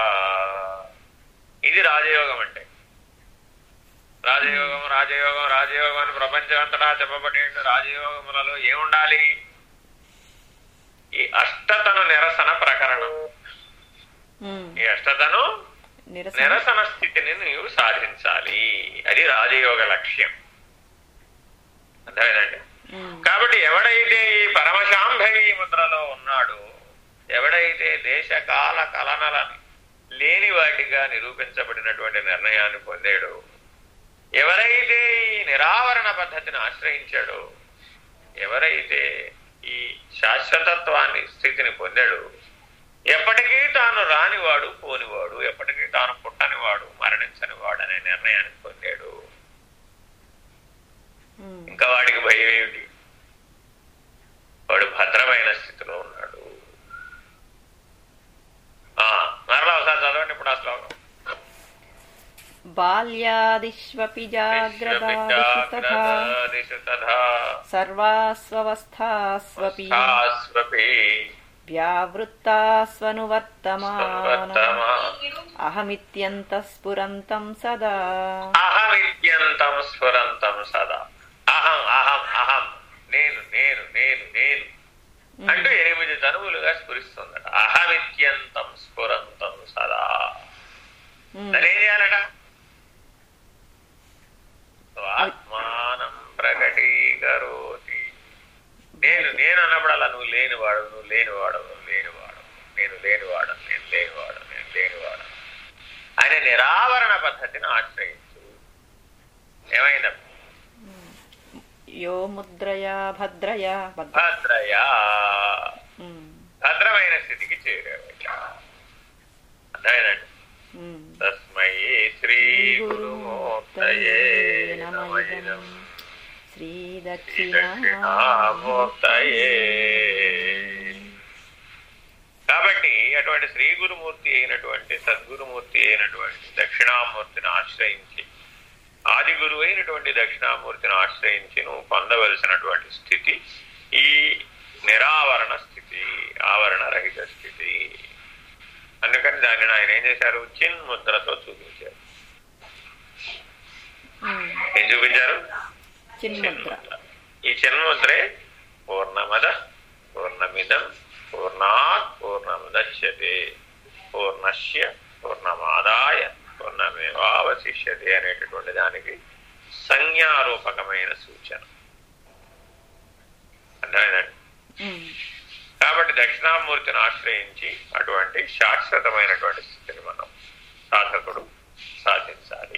Speaker 1: ఇది రాజయోగం అంటే రాజయోగం రాజయోగం రాజయోగం అని ప్రపంచం అంతటా చెప్పబడే రాజయోగములలో ఏముండాలి ఈ అష్టతను నిరసన ప్రకరణం
Speaker 2: ఉమ్,
Speaker 1: ఈ అష్టతను
Speaker 2: నిరసన
Speaker 1: నిరసన స్థితిని నీవు సాధించాలి అది రాజయోగ లక్ష్యం అర్థమైందండి
Speaker 2: ఉమ్,
Speaker 1: కాబట్టి ఎవడైతే ఈ పరమశాంభవి ముద్రలో ఉన్నాడో ఎవడైతే దేశకాల కలనలని లేని వాటిగా నిరూపించబడినటువంటి నిర్ణయాన్ని పొందాడో ఎవరైతే ఈ నిరావరణ పద్ధతిని ఆశ్రయించాడో ఎవరైతే ఈ శాశ్వతత్వాన్ని స్థితిని పొందాడో ఎప్పటికీ తాను రానివాడు పోనివాడు ఎప్పటికీ తాను పుట్టనివాడు మరణించనివాడు అనే నిర్ణయాన్ని పొందాడు
Speaker 2: ఉమ్,
Speaker 1: ఇంకా వాడికి భయం ఏమిటి వాడు భద్రమైన స్థితిలో ఉన్నాడు ఆ, మరలా ఒకసారి చదవండి ఇప్పుడు ఆ శ్లోకం
Speaker 2: బాల్యాదిష్వపి జాగ్రదాదిషు తథా
Speaker 1: జాగ్రత్తాదిషు తథా
Speaker 2: సర్వాస్వస్థాస్వపి
Speaker 1: స్థాస్వపి
Speaker 2: వ్యావృత్తాస్వనువర్తమాన
Speaker 1: సంవర్తమా.
Speaker 2: అహమిత్యంత స్ఫురంతం సదా
Speaker 1: అహమిత్యంతం స్ఫురంతం సదా అహం అహం అహం నేను నేను నేను నేను అంటూ ఎనిమిది తనువులుగా స్ఫురిస్తుందట అహమిత్యంతం స్ఫురంతం సదా
Speaker 2: ఉమ్,
Speaker 1: దాని ఏం చేయాలట ఆత్మానం ప్రకటీకరోతి నేను నేను అన్నప్పుడు అలా నువ్వు లేనివాడు నువ్వు లేనివాడు నువ్వు లేనివాడు నేను లేనివాడను నేను లేనివాడను నేను లేనివాడను ఆయన నిరావరణ పద్ధతిని ఆశ్రయించు ఏమైందా
Speaker 2: యో ముద్రయా భద్రయా భద్ర
Speaker 1: భద్రయా
Speaker 2: ఉమ్,
Speaker 1: భద్రమైన స్థితికి చేరేవట అర్థమైందండి
Speaker 2: ఉమ్.
Speaker 1: తస్మై శ్రీ గురుమూర్తయే నమః
Speaker 2: శ్రీ
Speaker 1: దక్షిణామూర్తయే కాబట్టి అటువంటి శ్రీ గురుమూర్తి అయినటువంటి సద్గురుమూర్తి అయినటువంటి దక్షిణామూర్తిని ఆశ్రయించి ఆది గురువు అయినటువంటి దక్షిణామూర్తిని ఆశ్రయించి నువ్వు పొందవలసినటువంటి స్థితి ఈ నిరావరణ స్థితి ఆవరణ రహిత స్థితి అందుకని దానిని ఆయన ఏం చేశారు చిన్ ముద్రతో చూపించారు ఏం చూపించారు
Speaker 2: చిన్ముద్ర
Speaker 1: ఈ చిన్ముద్రే పూర్ణమద పూర్ణమిదం పూర్ణాత్ పూర్ణముద్యతే పూర్ణశ్య పూర్ణమాదాయ పూర్ణమేవావశిష్యతే అనేటటువంటి దానికి సంజ్ఞారూపకమైన సూచన అర్థమైందండి
Speaker 2: ఉమ్,
Speaker 1: కాబట్టి దక్షిణామూర్తిని ఆశ్రయించి అటువంటి శాశ్వతమైనటువంటి స్థితిని మనం సాధకుడు సాధించాలి